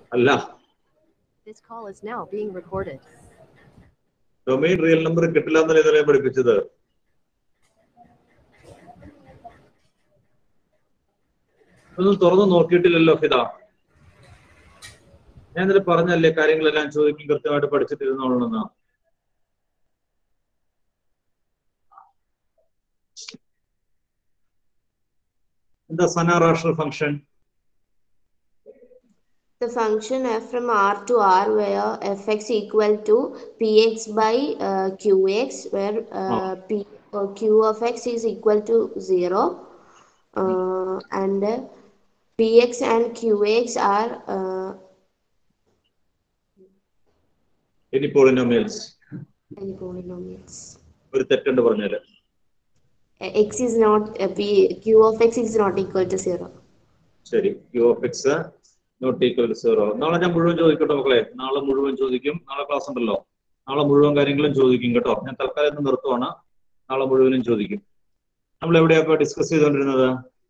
അല്ല This call is now being recorded. Domain real number കിട്ടില്ല എന്നല്ലേ ഇന്നലെ പഠിപ്പിച്ചത് ഒന്നും തുറന്നു നോക്കിയിട്ടില്ലല്ലോ ഫിദ ഞാൻ ഇന്നലെ പറഞ്ഞല്ലേ കാര്യങ്ങളെല്ലാം ചോദിക്കും കൃത്യമായിട്ട് പഠിച്ചിട്ടിരുന്നോളണമെന്ന് എന്താ Sana rational function The function f from R to R where fx equal to px by uh, qx where uh, p uh, q of x is equal to 0 uh, and uh, px and qx are uh, ഇനി polynomials any polynomials. ഒരു തെറ്റുണ്ട് പറഞ്ഞാല് Uh, x is not uh, p q of x is not equal to 0. ശരി u of x not equal to zero നാളെ ഞാൻ മുഴുവൻ ചോദിക്കട്ടെ മക്കളെ നാളെ മുഴുവൻ ചോദിക്കും നാളെ ക്ലാസ് ഉണ്ടല്ലോ നാളെ മുഴുവൻ കാര്യങ്ങളും ചോദിക്കും കേട്ടോ ഞാൻ തൽക്കാലം ഇന്ന് നിർത്തുവാണ് നാളെ മുഴുവനും ചോദിക്കും നമ്മൾ എവിടെയാ ഇപ്പൊ ഡിസ്കസ് ചെയ്തുകൊണ്ടിരുന്നത്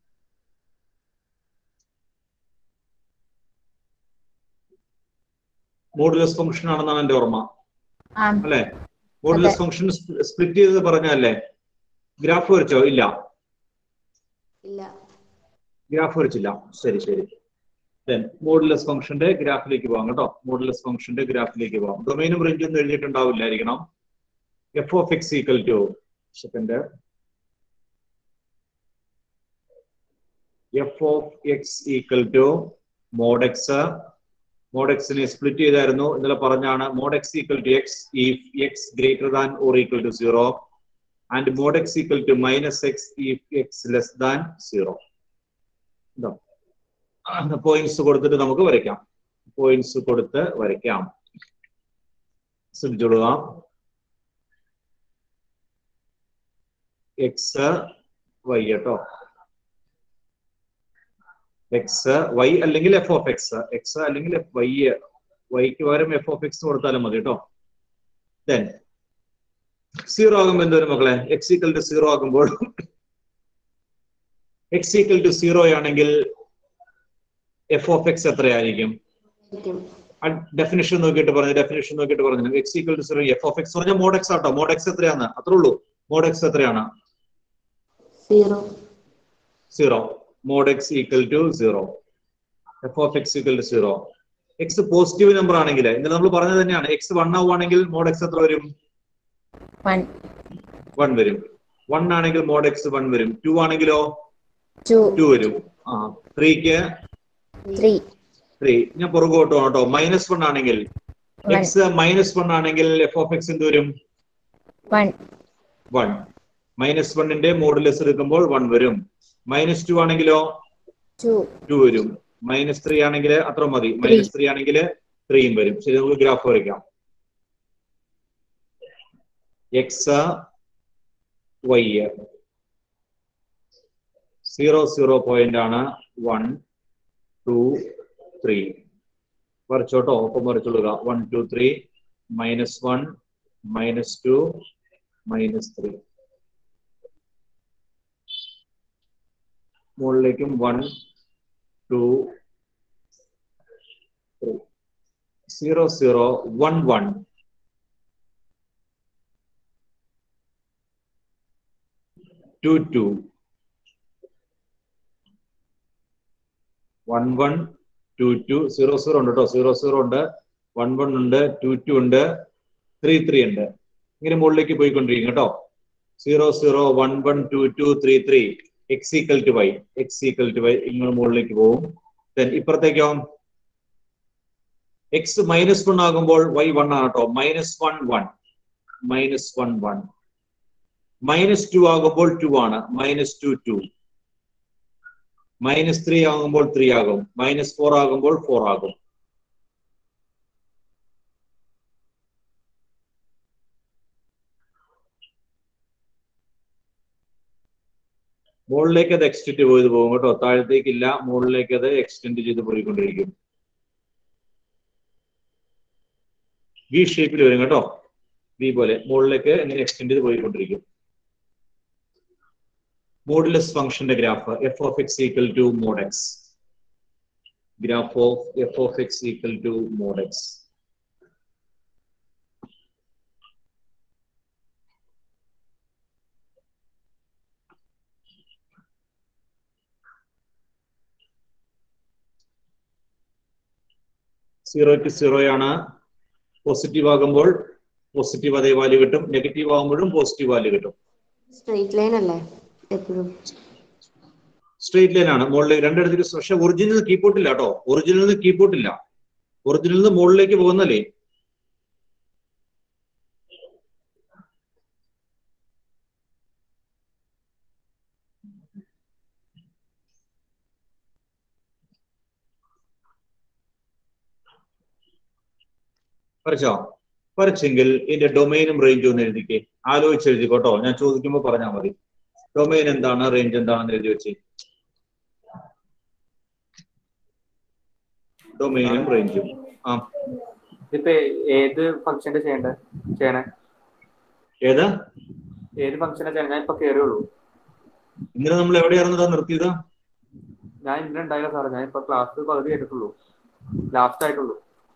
മോഡുലസ് ഫംഗ്ഷൻ ആണെന്നാണ് എന്റെ ഓർമ്മ അല്ലെ മോഡുലസ് ഫംഗ്ഷൻ സ്പ്ലിറ്റ് ചെയ്ത് പറഞ്ഞല്ലേ ഗ്രാഫ് വരച്ചോ ഇല്ല ഇല്ല ഗ്രാഫ് വരച്ചില്ല ശരി ശരി ദെൻ മോഡുലസ് ഫംഗ്ഷന്റെ ഗ്രാഫിലേക്ക് പോകാം കേട്ടോ മോഡുലസ് ഫംഗ്ഷന്റെ ഗ്രാഫിലേക്ക് പോകാം ഡൊമൈനും റേഞ്ചും ഒന്നും എഴുതിയിട്ടുണ്ടാവില്ലായിരിക്കണം f of X equal to second f of X equal to mod x mod എക്സിനെ സ്പ്ലിറ്റ് ചെയ്തായിരുന്നു ഇന്നലെ പറഞ്ഞാണ് mod x equal to x if x greater than or equal to zero and mod x equal to minus x if x less than zero ഇതോ points കൊടുത്തിട്ട് നമുക്ക് വരയ്ക്കാം points കൊടുത്ത് വരയ്ക്കാം ശ്രദ്ധിച്ചോളുക എക്സ് വൈ കേട്ടോ എക്സ് വൈ അല്ലെങ്കിൽ f of x x അല്ലെങ്കിൽ വൈ വൈക്ക് പകരം എഫ് ഓഫ് എക്സ് കൊടുത്താലും മതി കേട്ടോ ദെൻ സീറോ ആകുമ്പോൾ എന്തോരും മക്കളെ എക്സ് ഈക്വൽ ടു സീറോ ആകുമ്പോൾ എക്സ് ഈക്വൽ ടു സീറോ ആണെങ്കിൽ എഫ് ഓഫ് എക്സ് എത്രയായിരിക്കും ആയിരിക്കും. ഡെഫിനിഷൻ നോക്കിയിട്ട് പറഞ്ഞു ഡെഫിനിഷൻ നോക്കിയിട്ട് പറഞ്ഞു x equal to zero f of x പറഞ്ഞാൽ മോഡ് എക്സ് ആട്ടോ മോഡ് എക്സ് എത്രയാണ് അത്രേ ഉള്ളൂ മോഡ് എക്സ് എത്രയാണ് 0. Zero mod x equal to zero f of X equal to zero x positive number ആണെങ്കിൽ ഇന്നലെ നമ്മൾ പറഞ്ഞത് തന്നെയാണ് എക്സ് വൺ ആവുകയാണെങ്കിൽ മോഡ് എക്സ് എത്ര വരും One, വൺ വരും വൺ ആണെങ്കിൽ മോഡ് എക്സ് വൺ വരും ടു ആണെങ്കിലോ two, ടു വരും ആ ത്രീക്ക് three, ത്രീ ഞാൻ പുറകോട്ട് പോകാം കേട്ടോ മൈനസ് വൺ ആണെങ്കിൽ one, എക്സ് മൈനസ് വൺ ആണെങ്കിൽ എഫ് ഓഫ് എക്സ് എന്ത് വരും one, വൺ മൈനസ് വണ്ണിന്റെ മോഡുലസ് എടുക്കുമ്പോൾ വൺ വരും മൈനസ് ടു ആണെങ്കിലോ two, ടു വരും മൈനസ് ത്രീ ആണെങ്കിൽ അത്ര മതി മൈനസ് ത്രീ ആണെങ്കിൽ ത്രീയും വരും ശരി നമുക്ക് ഗ്രാഫ് വരയ്ക്കാം x y zero zero point ആണ് വൺ ടു ത്രീ വരച്ചോട്ടോ ഒപ്പം വരച്ചോളുക one two three minus one minus two minus three മുകളിലേക്കും one two three zero zero one one two two one one two two zero zero ഉണ്ട് കേട്ടോ zero zero ഉണ്ട് one one ഉണ്ട് two two ഉണ്ട് three three ഉണ്ട് ഇങ്ങനെ മുകളിലേക്ക് പോയിക്കൊണ്ടിരിക്കും കേട്ടോ zero zero one one two two three three x equal to Y x equal to y ഇങ്ങനെ മുകളിലേക്ക് പോകും ദെൻ ഇപ്പുറത്തേക്കോ എക്സ് മൈനസ് വൺ ആകുമ്പോൾ വൈ വൺ ആണ് കേട്ടോ minus one one minus one one minus two ആകുമ്പോൾ ടു ആണ് minus two two minus three ആകുമ്പോൾ ത്രീ ആകും മൈനസ് ഫോർ ആകുമ്പോൾ ഫോർ ആകും മുകളിലേക്ക് അത് എക്സ്റ്റെൻഡ് ചെയ്ത് പോകും കേട്ടോ താഴത്തേക്കില്ല മുകളിലേക്ക് അത് എക്സ്റ്റെൻഡ് ചെയ്ത് പോയിക്കൊണ്ടിരിക്കും വി ഷേപ്പിൽ വരും കേട്ടോ വി പോലെ മുകളിലേക്ക് ഇങ്ങനെ എക്സ്റ്റെൻഡ് ചെയ്ത് പോയിക്കൊണ്ടിരിക്കും മോഡുലസ് ഫംഗ്ഷന്റെ graph f of X equal to mod x graph of f of x equal to mod x. സീറോയ്ക്ക് സീറോയാണ് പോസിറ്റീവ് ആകുമ്പോൾ പോസിറ്റീവ് അതേ വാല്യൂ കിട്ടും നെഗറ്റീവ് ആകുമ്പോഴും പോസിറ്റീവ് വാല്യൂ കിട്ടും സ്ട്രെയിറ്റ് ലൈൻ അല്ലേ എപ്പോഴും സ്ട്രേറ്റ് ലൈൻ ആണ് മുകളിലേക്ക് രണ്ടിടത്തേക്ക് പക്ഷെ ഒറിജിനൽ കീപ്പോർട്ട് ഇല്ല കേട്ടോ ഒറിജിനൽ കീപ്പോർട്ട് ഇല്ല ഒറിജിനൽ മുകളിലേക്ക് പോകുന്നല്ലേ വരച്ചോ വരച്ചെങ്കിൽ ഇതിന്റെ ഡൊമൈനും റേഞ്ചും ഒന്ന് എഴുതിക്കേ ആലോചിച്ച് എഴുതിക്കോട്ടോ ഞാൻ ചോദിക്കുമ്പോൾ പറഞ്ഞാൽ മതി ഡൊമൈൻ എന്താണ് റേഞ്ച് എന്താണെന്ന് എഴുതി വെച്ച് ഡൊമൈനും റേഞ്ചും ആ ഇതിപ്പോ ഏത് ഫംഗ്ഷന്റെ ചെയ്യണ്ടേ ചെയ്യണേ ഏതാ ഏത് ഫംഗ്ഷനാ ചെയ്യണേ ഞാൻ ഇപ്പൊ കേറിയുള്ളൂ ഇന്നലെ നമ്മൾ എവിടെയായിരുന്നതാ നിർത്തിയത് ഞാൻ ഇന്നലെ ഉണ്ടായില്ല സാറേ ഞാൻ ഇപ്പൊ ക്ലാസ് പകുതി കേട്ടിട്ടുള്ളൂ ലാസ്റ്റ് ആയിട്ടുള്ളൂ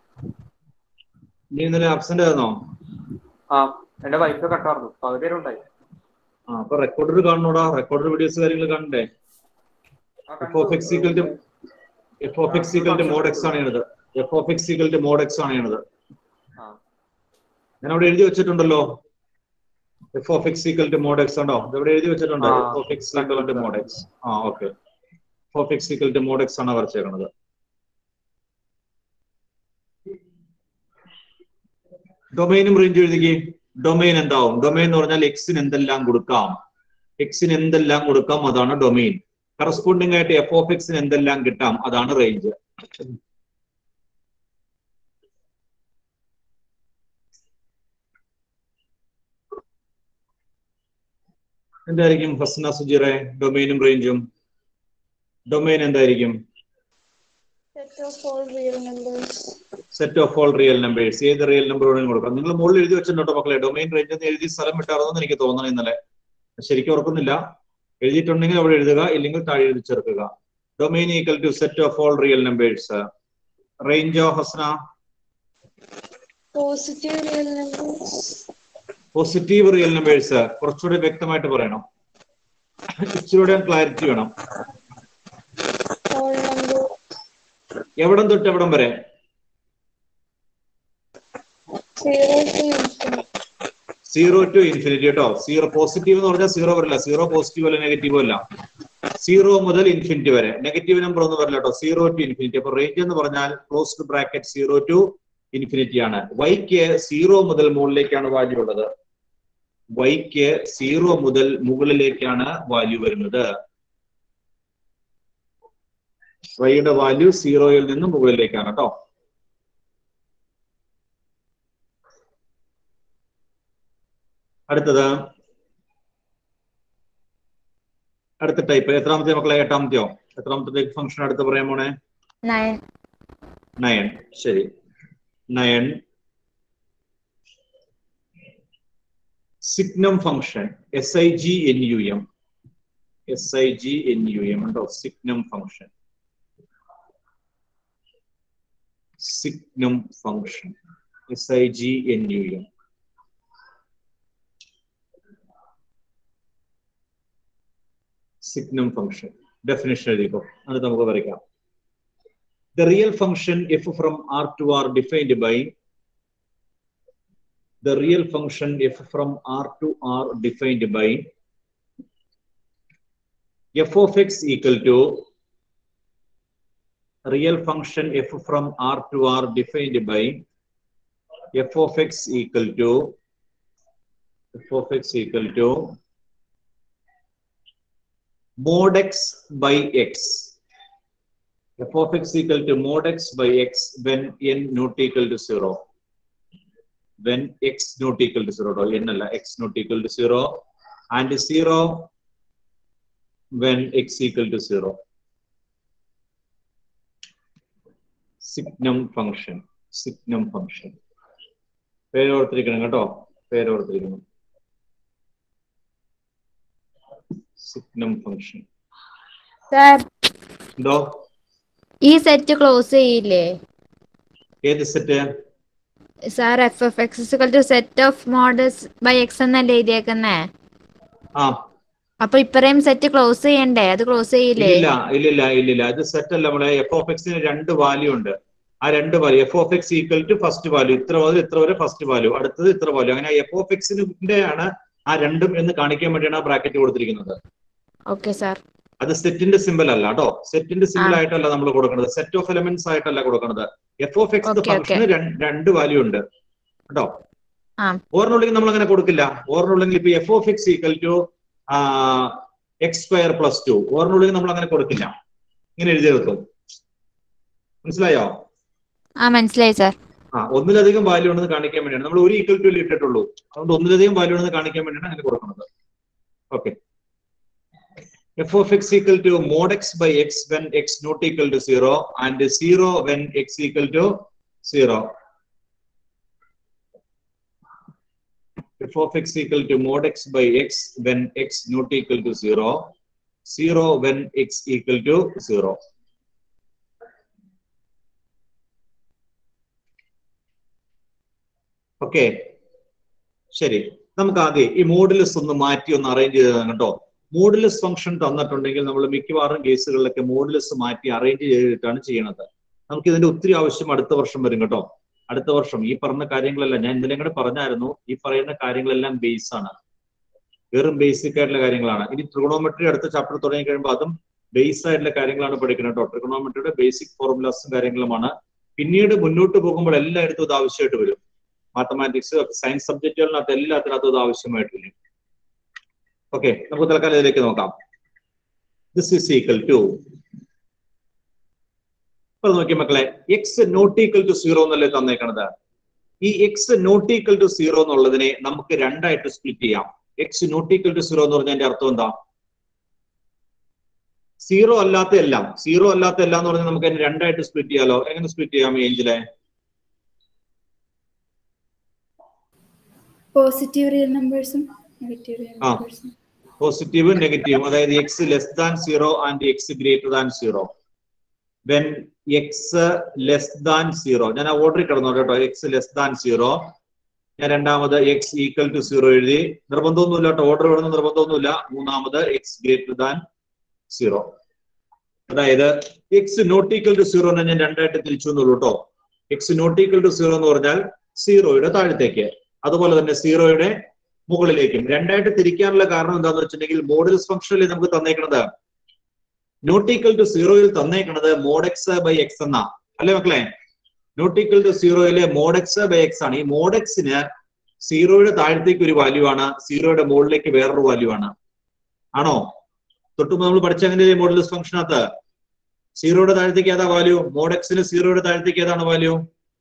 നീ ഇന്നലെ ആബ്സെന്റ് ആയിരുന്നോ ആ എന്റെ വൈഫ് കട്ടായിരുന്നു പകുതി വരെ ഉണ്ടായി ആ അപ്പൊ റെക്കോർഡർ കാണണോടാ റെക്കോർഡർ വീഡിയോസ് കാര്യങ്ങൾ കാണണ്ടേ f of X equal to f of X equal to mod x ആണ് ചെയ്യണത് f of X equal to mod x ആണ് ചെയ്യണത് ആ. ഞാൻ അവിടെ എഴുതി വെച്ചിട്ടുണ്ടല്ലോ f of X equal to mod x ഉണ്ടോ ഇവിടെ എഴുതി വെച്ചിട്ടുണ്ട് ആ. F of X equal to mod x ആ okay f of X equal to mod x ആണ് വരച്ചേക്കണത് ഡൊമൈനും റേഞ്ച് എഴുതിക്കേ ഡൊമൈൻ എന്താവും ഡൊമൈൻ എന്ന് പറഞ്ഞാൽ എക്സിന് എന്തെല്ലാം കൊടുക്കാം എക്സിന് എന്തെല്ലാം കൊടുക്കാം അതാണ് ഡൊമൈൻ കറസ്പോണ്ടിങ് ആയിട്ട് എഫ് ഓഫ് എക്സിന് എന്തെല്ലാം കിട്ടാം അതാണ് റേഞ്ച് എന്തായിരിക്കും ഫസ്ന സുജിറെ ഡൊമൈനും റേഞ്ചും ഡൊമൈൻ എന്തായിരിക്കും set of all real numbers. Set of all real numbers ഏത് റിയൽ നമ്പർ വേണമെങ്കിലും കൊടുക്കാം നിങ്ങൾ മുകളിൽ എഴുതി വെച്ചിട്ടുണ്ടോ മക്കളെ ഡൊമൈൻ റേഞ്ച് എന്ന് എഴുതി സ്ഥലം വിട്ടാറെന്ന് എനിക്ക് തോന്നണം ഇന്നലെ ശരിക്കും ഓർക്കുന്നില്ല എഴുതിയിട്ടുണ്ടെങ്കിൽ അവിടെ എഴുതുക ഇല്ലെങ്കിൽ താഴെ എഴുതി ചേർക്കുക domain equal to set of all real numbers റേഞ്ചോ Hasna Positive real numbers. Positive real numbers കുറച്ചുകൂടി വ്യക്തമായിട്ട് പറയണം ഇച്ചിരൂടെ ക്ലാരിറ്റി വേണം All number. എവിടം തൊട്ട് എവിടം വരെ Zero to infinite. Zero to infinity കേട്ടോ സീറോ പോസിറ്റീവ് എന്ന് പറഞ്ഞാൽ സീറോ വരില്ല സീറോ പോസിറ്റീവ് അല്ല നെഗറ്റീവ് അല്ല സീറോ മുതൽ ഇൻഫിനിറ്റി വരെ നെഗറ്റീവ് നമ്പർ ഒന്നും വരില്ല കേട്ടോ സീറോ ടു ഇൻഫിനിറ്റി അപ്പൊ റേഞ്ച് എന്ന് പറഞ്ഞാൽ closed bracket zero to infinity ആണ് വൈക്ക് സീറോ മുതൽ മുകളിലേക്കാണ് വാല്യൂ ഉള്ളത് വൈക്ക് സീറോ മുതൽ മുകളിലേക്കാണ് വാല്യൂ വരുന്നത് വൈയുടെ വാല്യൂ സീറോയിൽ നിന്ന് മുകളിലേക്കാണ് കേട്ടോ അടുത്തത് അടുത്ത ടൈപ്പ് എത്രാമത്തെ മക്കളെ എട്ടാമത്തെയോ എത്രാമത്തെ ഫംഗ്ഷൻ അടുത്ത് പറയാൻ പോണേ nine, നയൻ ശരി nine signum function S I G N U M S I G N U M ഉണ്ടോ signum function signum function S I G N U M signum function definition എഴുതിക്കോ അത് നമുക്ക് വരയ്ക്കാം the real function f from R to R defined by the real function f from R to R defined by f of x equal to real function f from R to R defined by f of x equal to f of x equal to mod x by x f of x equal to mod x by x when n not equal to 0 when x not equal to 0 n അല്ല x not equal to 0 and 0 when x equal to 0 signum function signum function പേര് ഓർത്തിരിക്കണം കേട്ടോ പേര് ഓർത്തിരിക്കണം signum function sir, എന്തോ ഈ set close ചെയ്യില്ലേ ഏത് set sir f f x to set of models by x എന്നല്ലേ എഴുതിയേക്കുന്നേ ആ അപ്പൊ ഇപ്പറേം സെറ്റ് ക്ലോസ് ചെയ്യണ്ടേ അത് ക്ലോസ് ചെയ്യില്ലേ ഇല്ലില്ല ഇല്ലില്ല ഇല്ലില്ല ഇത് സെറ്റ് അല്ല നമ്മളെ എഫ് ഓഫ് എക്സിന് രണ്ട് വാല്യൂ ഉണ്ട് ആ രണ്ട് value f of X equal to first value ഇത്ര മുതൽ ഇത്ര വരെ ഫസ്റ്റ് വാല്യൂ അടുത്തത് ഇത്ര വാല്യൂ അങ്ങനെ എഫ് ഓഫ് എക്സിന്റെ ആണ് ആ രണ്ടും എന്ന് കാണിക്കാൻ വേണ്ടിയാണ് ആ ബ്രാക്കറ്റ് കൊടുത്തിരിക്കുന്നത് ഓക്കെ സാർ അത് സെറ്റിന്റെ സിമ്പിൾ അല്ല കേട്ടോ സെറ്റിന്റെ സിമ്പിൾ ആ. ആയിട്ടല്ല നമ്മൾ കൊടുക്കുന്നത് സെറ്റ് ഓഫ് എലമെന്റ്സ് ആയിട്ടല്ല കൊടുക്കുന്നത് എഫ് ഓഫ് എക്സ് Okay, ഫംഗ്ഷന് രണ്ട് വാല്യൂ ഉണ്ട് കേട്ടോ ആ. ഓറിനുള്ളിൽ നമ്മൾ അങ്ങനെ കൊടുക്കില്ല ഓറിനുള്ളിൽ ഇപ്പൊ f of X equal to x square plus two ഓറിനുള്ളിൽ നമ്മൾ അങ്ങനെ കൊടുക്കില്ല ഇങ്ങനെ എഴുതി വെക്കും മനസ്സിലായോ ആ മനസ്സിലായി സാർ ആ ഒന്നിലധികം വാല്യൂ ഉണ്ടെന്ന് കാണിക്കാൻ വേണ്ടിയാണ് നമ്മൾ ഒരു ഈക്വൽ ടു ഇട്ടിട്ടുള്ളൂ അതുകൊണ്ട് ഒന്നിലധികം വാല്യൂ ഉണ്ടെന്ന് കാണിക്കാൻ വേണ്ടിയാണ് അങ്ങനെ കൊടുക്കുന്നത് okay f of X equal to mod x by x when x not equal to zero and zero when x equal to zero f of X equal to mod x by x when x not equal to zero zero when x equal to zero okay ശരി നമുക്ക് ആദ്യം ഈ modulus ഒന്ന് മാറ്റി ഒന്ന് arrange ചെയ്തതാണ് കേട്ടോ modulus function തന്നിട്ടുണ്ടെങ്കിൽ നമ്മൾ മിക്കവാറും കേസുകളിലൊക്കെ മോഡുലസ് മാറ്റി അറേഞ്ച് ചെയ്തിട്ടാണ് ചെയ്യണത് നമുക്ക് ഇതിന്റെ ഒത്തിരി ആവശ്യം അടുത്ത വർഷം വരും കേട്ടോ അടുത്ത വർഷം ഈ പറഞ്ഞ കാര്യങ്ങളെല്ലാം ഞാൻ ഇന്നലെ കൂടെ പറഞ്ഞായിരുന്നു ഈ പറയുന്ന കാര്യങ്ങളെല്ലാം ബേസ് ആണ് വെറും ബേസിക് ആയിട്ടുള്ള കാര്യങ്ങളാണ് ഇനി ട്രിഗണോമെട്രി അടുത്ത ചാപ്റ്റർ തുടങ്ങി കഴിയുമ്പോൾ അതും ബേസ് ആയിട്ടുള്ള കാര്യങ്ങളാണ് പഠിക്കുന്നത് കേട്ടോ ട്രിഗണോമെട്രിയുടെ ബേസിക് ഫോർമുലാസും കാര്യങ്ങളുമാണ് പിന്നീട് മുന്നോട്ട് പോകുമ്പോൾ എല്ലായിടത്തും ഇത് ആവശ്യമായിട്ട് വരും മാത്തമാറ്റിക്സ് സയൻസ് സബ്ജക്റ്റുകളിനകത്ത് എല്ലാത്തിനകത്തും ഇത് ആവശ്യമായിട്ട് വരും ഓക്കെ നമുക്ക് തൽക്കാലം ഇതിലേക്ക് നോക്കാം ദിസ് ഈസ് ഈക്വൽ ടു ഇപ്പൊ നോക്കി മക്കളെ x not equal to zero എന്നല്ലേ തന്നേക്കണത് ഈ x not equal to zero എന്നുള്ളതിനെ നമുക്ക് രണ്ടായിട്ട് സ്പ്ലിറ്റ് ചെയ്യാം x not equal to zero എന്ന് പറഞ്ഞതിന്റെ അർത്ഥം എന്താ സീറോ അല്ലാത്ത എല്ലാം സീറോ അല്ലാത്ത എല്ലാം എന്ന് പറഞ്ഞാൽ നമുക്ക് അതിനെ രണ്ടായിട്ട് സ്പ്ലിറ്റ് ചെയ്യാലോ എങ്ങനെ സ്പ്ലിറ്റ് ചെയ്യാം ഏഞ്ചിലെ പോസിറ്റീവ് റിയൽ നമ്പേഴ്സും നെഗറ്റീവ് റിയൽ ആ. നമ്പേഴ്സും പോസിറ്റീവും നെഗറ്റീവും അതായത് x less than zero and x greater than zero when x less than zero ഞാൻ ആ ഓർഡറിൽ കിടന്നു കേട്ടോ എക്സ് ലെസ് ദാൻ സീറോ ഞാൻ രണ്ടാമത് എക്സ് ഈക്വൽ ടു സീറോ എഴുതി നിർബന്ധമൊന്നുമില്ല കേട്ടോ ഓർഡർ ഇടുന്ന നിർബന്ധമൊന്നുമില്ല മൂന്നാമത് എക്സ് ഗ്രേറ്റർ ദാൻ സീറോ അതായത് x not equal to zero ഞാൻ രണ്ടായിട്ട് തിരിച്ചു എന്നുള്ളൂ കേട്ടോ x not equal to zero എന്ന് പറഞ്ഞാൽ സീറോയുടെ താഴത്തേക്ക് അതുപോലെ തന്നെ സീറോയുടെ മുകളിലേക്കും രണ്ടായിട്ട് തിരിക്കാനുള്ള കാരണം എന്താന്ന് വെച്ചിട്ടുണ്ടെങ്കിൽ മോഡൽസ് ഫംഗ്ഷനിൽ നമുക്ക് തന്നേക്കണത് നോട്ട് ഈക്വൽ ടു സീറോയിൽ തന്നേക്കണത് മോഡ് എക്സ് ബൈ എക്സ് എന്നാ അല്ലേ മക്കളെ നോട്ട് ഈക്വൽ ടു സീറോയിലെ മോഡ് എക്സ് ബൈ എക്സ് ആണ് ഈ മോഡ് എക്സിന് സീറോയുടെ താഴത്തേക്ക് ഒരു വാല്യൂ ആണ് സീറോയുടെ മുകളിലേക്ക് വേറൊരു വാല്യൂ ആണ് ആണോ തൊട്ടുമ്പോ നമ്മൾ പഠിച്ച അങ്ങനെ മോഡൽസ് ഫംഗ്ഷനകത്ത് സീറോയുടെ താഴത്തേക്ക് ഏതാ വാല്യൂ മോഡ് എക്സിന് സീറോയുടെ താഴത്തേക്ക് ഏതാണ് വാല്യൂ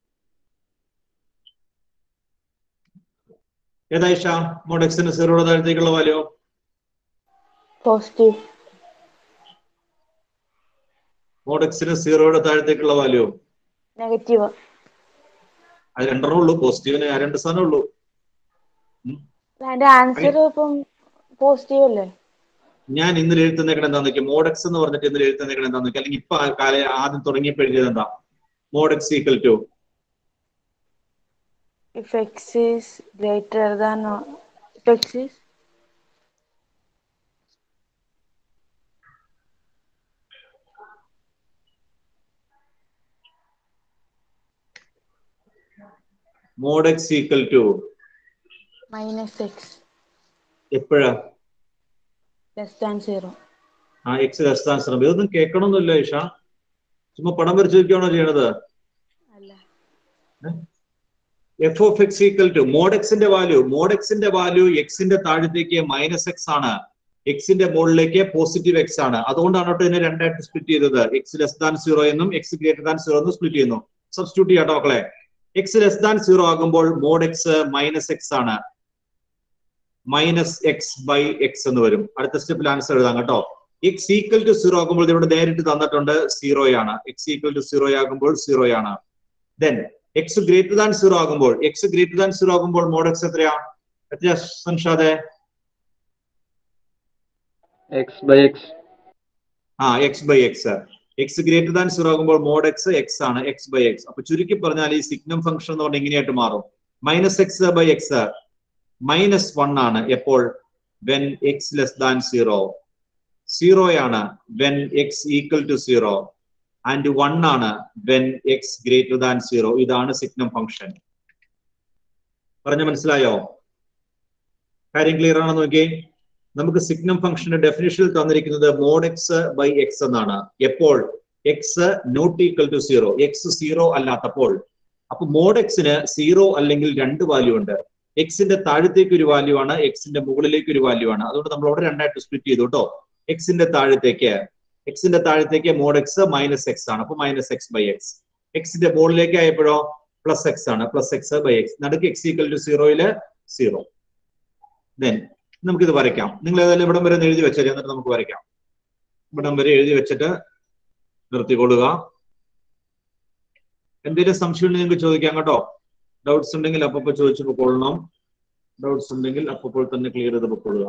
ഏതാ ഇഷ മോഡ് എക്സിന് സീറോയുടെ താഴത്തേക്കുള്ള വാല്യൂ പോസിറ്റീവ് മോഡ് എക്സിന് സീറോയുടെ താഴത്തേക്കുള്ള വാല്യൂ നെഗറ്റീവ് അത് രണ്ടെണ്ണം ഉള്ളൂ പോസിറ്റീവിന് ആ രണ്ട് സാധനം ഉള്ളൂ അതിന്റെ ആൻസർ ഇപ്പം പോസിറ്റീവ് അല്ലേ ഞാൻ ഇന്നലെ എഴുത്തുന്നേക്കണ എന്താന്ന് നോക്കി മോഡെക്സ് എന്ന് പറഞ്ഞിട്ട് ഇന്നലെ എഴുത്തുന്നേക്കണ എന്താന്ന് നോക്കി അല്ലെങ്കിൽ ഇപ്പൊ ആ കാല ആദ്യം തുടങ്ങിയപ്പോ എഴുതിയത് എന്താ mod x equal to if x is greater than if x is mod x equal to minus x എപ്പോഴാ ലെസ് ദാൻ സീറോ ആ എക്സ് ലെസ് ദാൻ ശ്രമം ഇതൊന്നും കേൾക്കണമെന്നില്ല ഇഷ ചുമ്മാ പടം വരച്ചു വെക്കുകയാണോ ചെയ്യണത് അല്ല f of X equal to മോഡെക്സിന്റെ വാല്യൂ മോഡെക്സിന്റെ വാല്യൂ എക്സിന്റെ താഴത്തേക്ക് മൈനസ് എക്സ് ആണ് എക്സിന്റെ മുകളിലേക്ക് പോസിറ്റീവ് എക്സ് ആണ് അതുകൊണ്ടാണ് കേട്ടോ ഇതിനെ രണ്ടായിട്ട് സ്പ്ലിറ്റ് ചെയ്തത് എക്സ് ലെസ് ദാൻ സീറോ എന്നും എക്സ് ഗ്രേറ്റർ ദാൻ സീറോ എന്നും സ്പ്ലിറ്റ് ചെയ്യുന്നു സബ്സ്റ്റിറ്റ്യൂട്ട് ചെയ്യാട്ടോ മക്കളെ എക്സ് ലെസ് ദാൻ സീറോ ആകുമ്പോൾ മോഡ് എക്സ് മൈനസ് എക്സ് ആണ് മൈനസ് എക്സ് ബൈ എക്സ് എന്ന് വരും അടുത്ത സ്റ്റെപ്പിൽ ആൻസർ എഴുതാം കേട്ടോ എക്സ് ഈക്വൽ ടു സീറോ ആകുമ്പോൾ ഇത് ഇവിടെ നേരിട്ട് തന്നിട്ടുണ്ട് സീറോയാണ് എക്സ് ഈക്വൽ ടു സീറോ ആകുമ്പോൾ സീറോയാണ് then x greater than zero ആകുമ്പോൾ എക്സ് ഗ്രേറ്റർ ദാൻ സീറോ ആകുമ്പോൾ മോഡ് എക്സ് എത്രയാ എത്രയാ സംഷാദെ എക്സ് ബൈ എക്സ് ആ x by x x greater than zero ആകുമ്പോൾ മോഡ് എക്സ് എക്സ് ആണ് എക്സ് ബൈ എക്സ് അപ്പൊ ചുരുക്കി പറഞ്ഞാൽ ഈ സിഗ്നം ഫംഗ്ഷൻ എന്ന് പറഞ്ഞാൽ ഇങ്ങനെയായിട്ട് മാറും minus x by x minus one ആണ് എപ്പോൾ when x less than zero zero when x equal to zero and one ആണ് when x greater than zero ഇതാണ് സിഗ്നം ഫംഗ്ഷൻ പറഞ്ഞ മനസ്സിലായോ കാര്യം ക്ലിയർ ആണെന്ന് നോക്കിയേ നമുക്ക് സിഗ്നം ഫംഗ്ഷന്റെ ഡെഫിനിഷനിൽ തന്നിരിക്കുന്നത് മോഡ് എക്സ് ബൈ എക്സ് എന്നാണ് എപ്പോൾ x not equal to zero x zero അല്ലാത്തപ്പോൾ അപ്പൊ മോഡ് എക്സിന് സീറോ അല്ലെങ്കിൽ രണ്ട് വാല്യൂ ഉണ്ട് എക്സിന്റെ താഴത്തേക്ക് ഒരു വാല്യൂ ആണ് എക്സിന്റെ മുകളിലേക്ക് ഒരു വാല്യൂ ആണ് അതുകൊണ്ട് നമ്മൾ അവിടെ രണ്ടായിട്ട് സ്പ്ലിറ്റ് ചെയ്തു കേട്ടോ എക്സിന്റെ താഴത്തേക്ക് എക്സിന്റെ താഴത്തേക്ക് മോഡ് എക്സ് മൈനസ് എക്സ് ആണ് അപ്പൊ മൈനസ് എക്സ് ബൈ എക്സ് എക്സിന്റെ മുകളിലേക്ക് ആയപ്പോഴോ പ്ലസ് എക്സ് ആണ് പ്ലസ് എക്സ് ബൈ എക്സ് നടുക്ക് എക്സ് ഈക്വൽ ടു സീറോയില് സീറോ ദെൻ നമുക്കിത് വരയ്ക്കാം നിങ്ങൾ ഏതായാലും ഇവിടം വരെ ഒന്ന് എഴുതി വെച്ചാൽ എന്നിട്ട് നമുക്ക് വരയ്ക്കാം ഇവിടം വരെ എഴുതി വെച്ചിട്ട് നിർത്തിക്കൊള്ളുക എന്തെങ്കിലും സംശയം ഉണ്ടെങ്കിൽ നിങ്ങൾക്ക് ചോദിക്കാം കേട്ടോ ഡൗട്ട്സ് ഉണ്ടെങ്കിൽ അപ്പപ്പോൾ ചോദിച്ചു പൊക്കൊള്ളണം ഡൗട്ട്സ് ഉണ്ടെങ്കിൽ അപ്പോൾ തന്നെ ക്ലിയർ ചെയ്ത് പൊക്കൊള്ളുക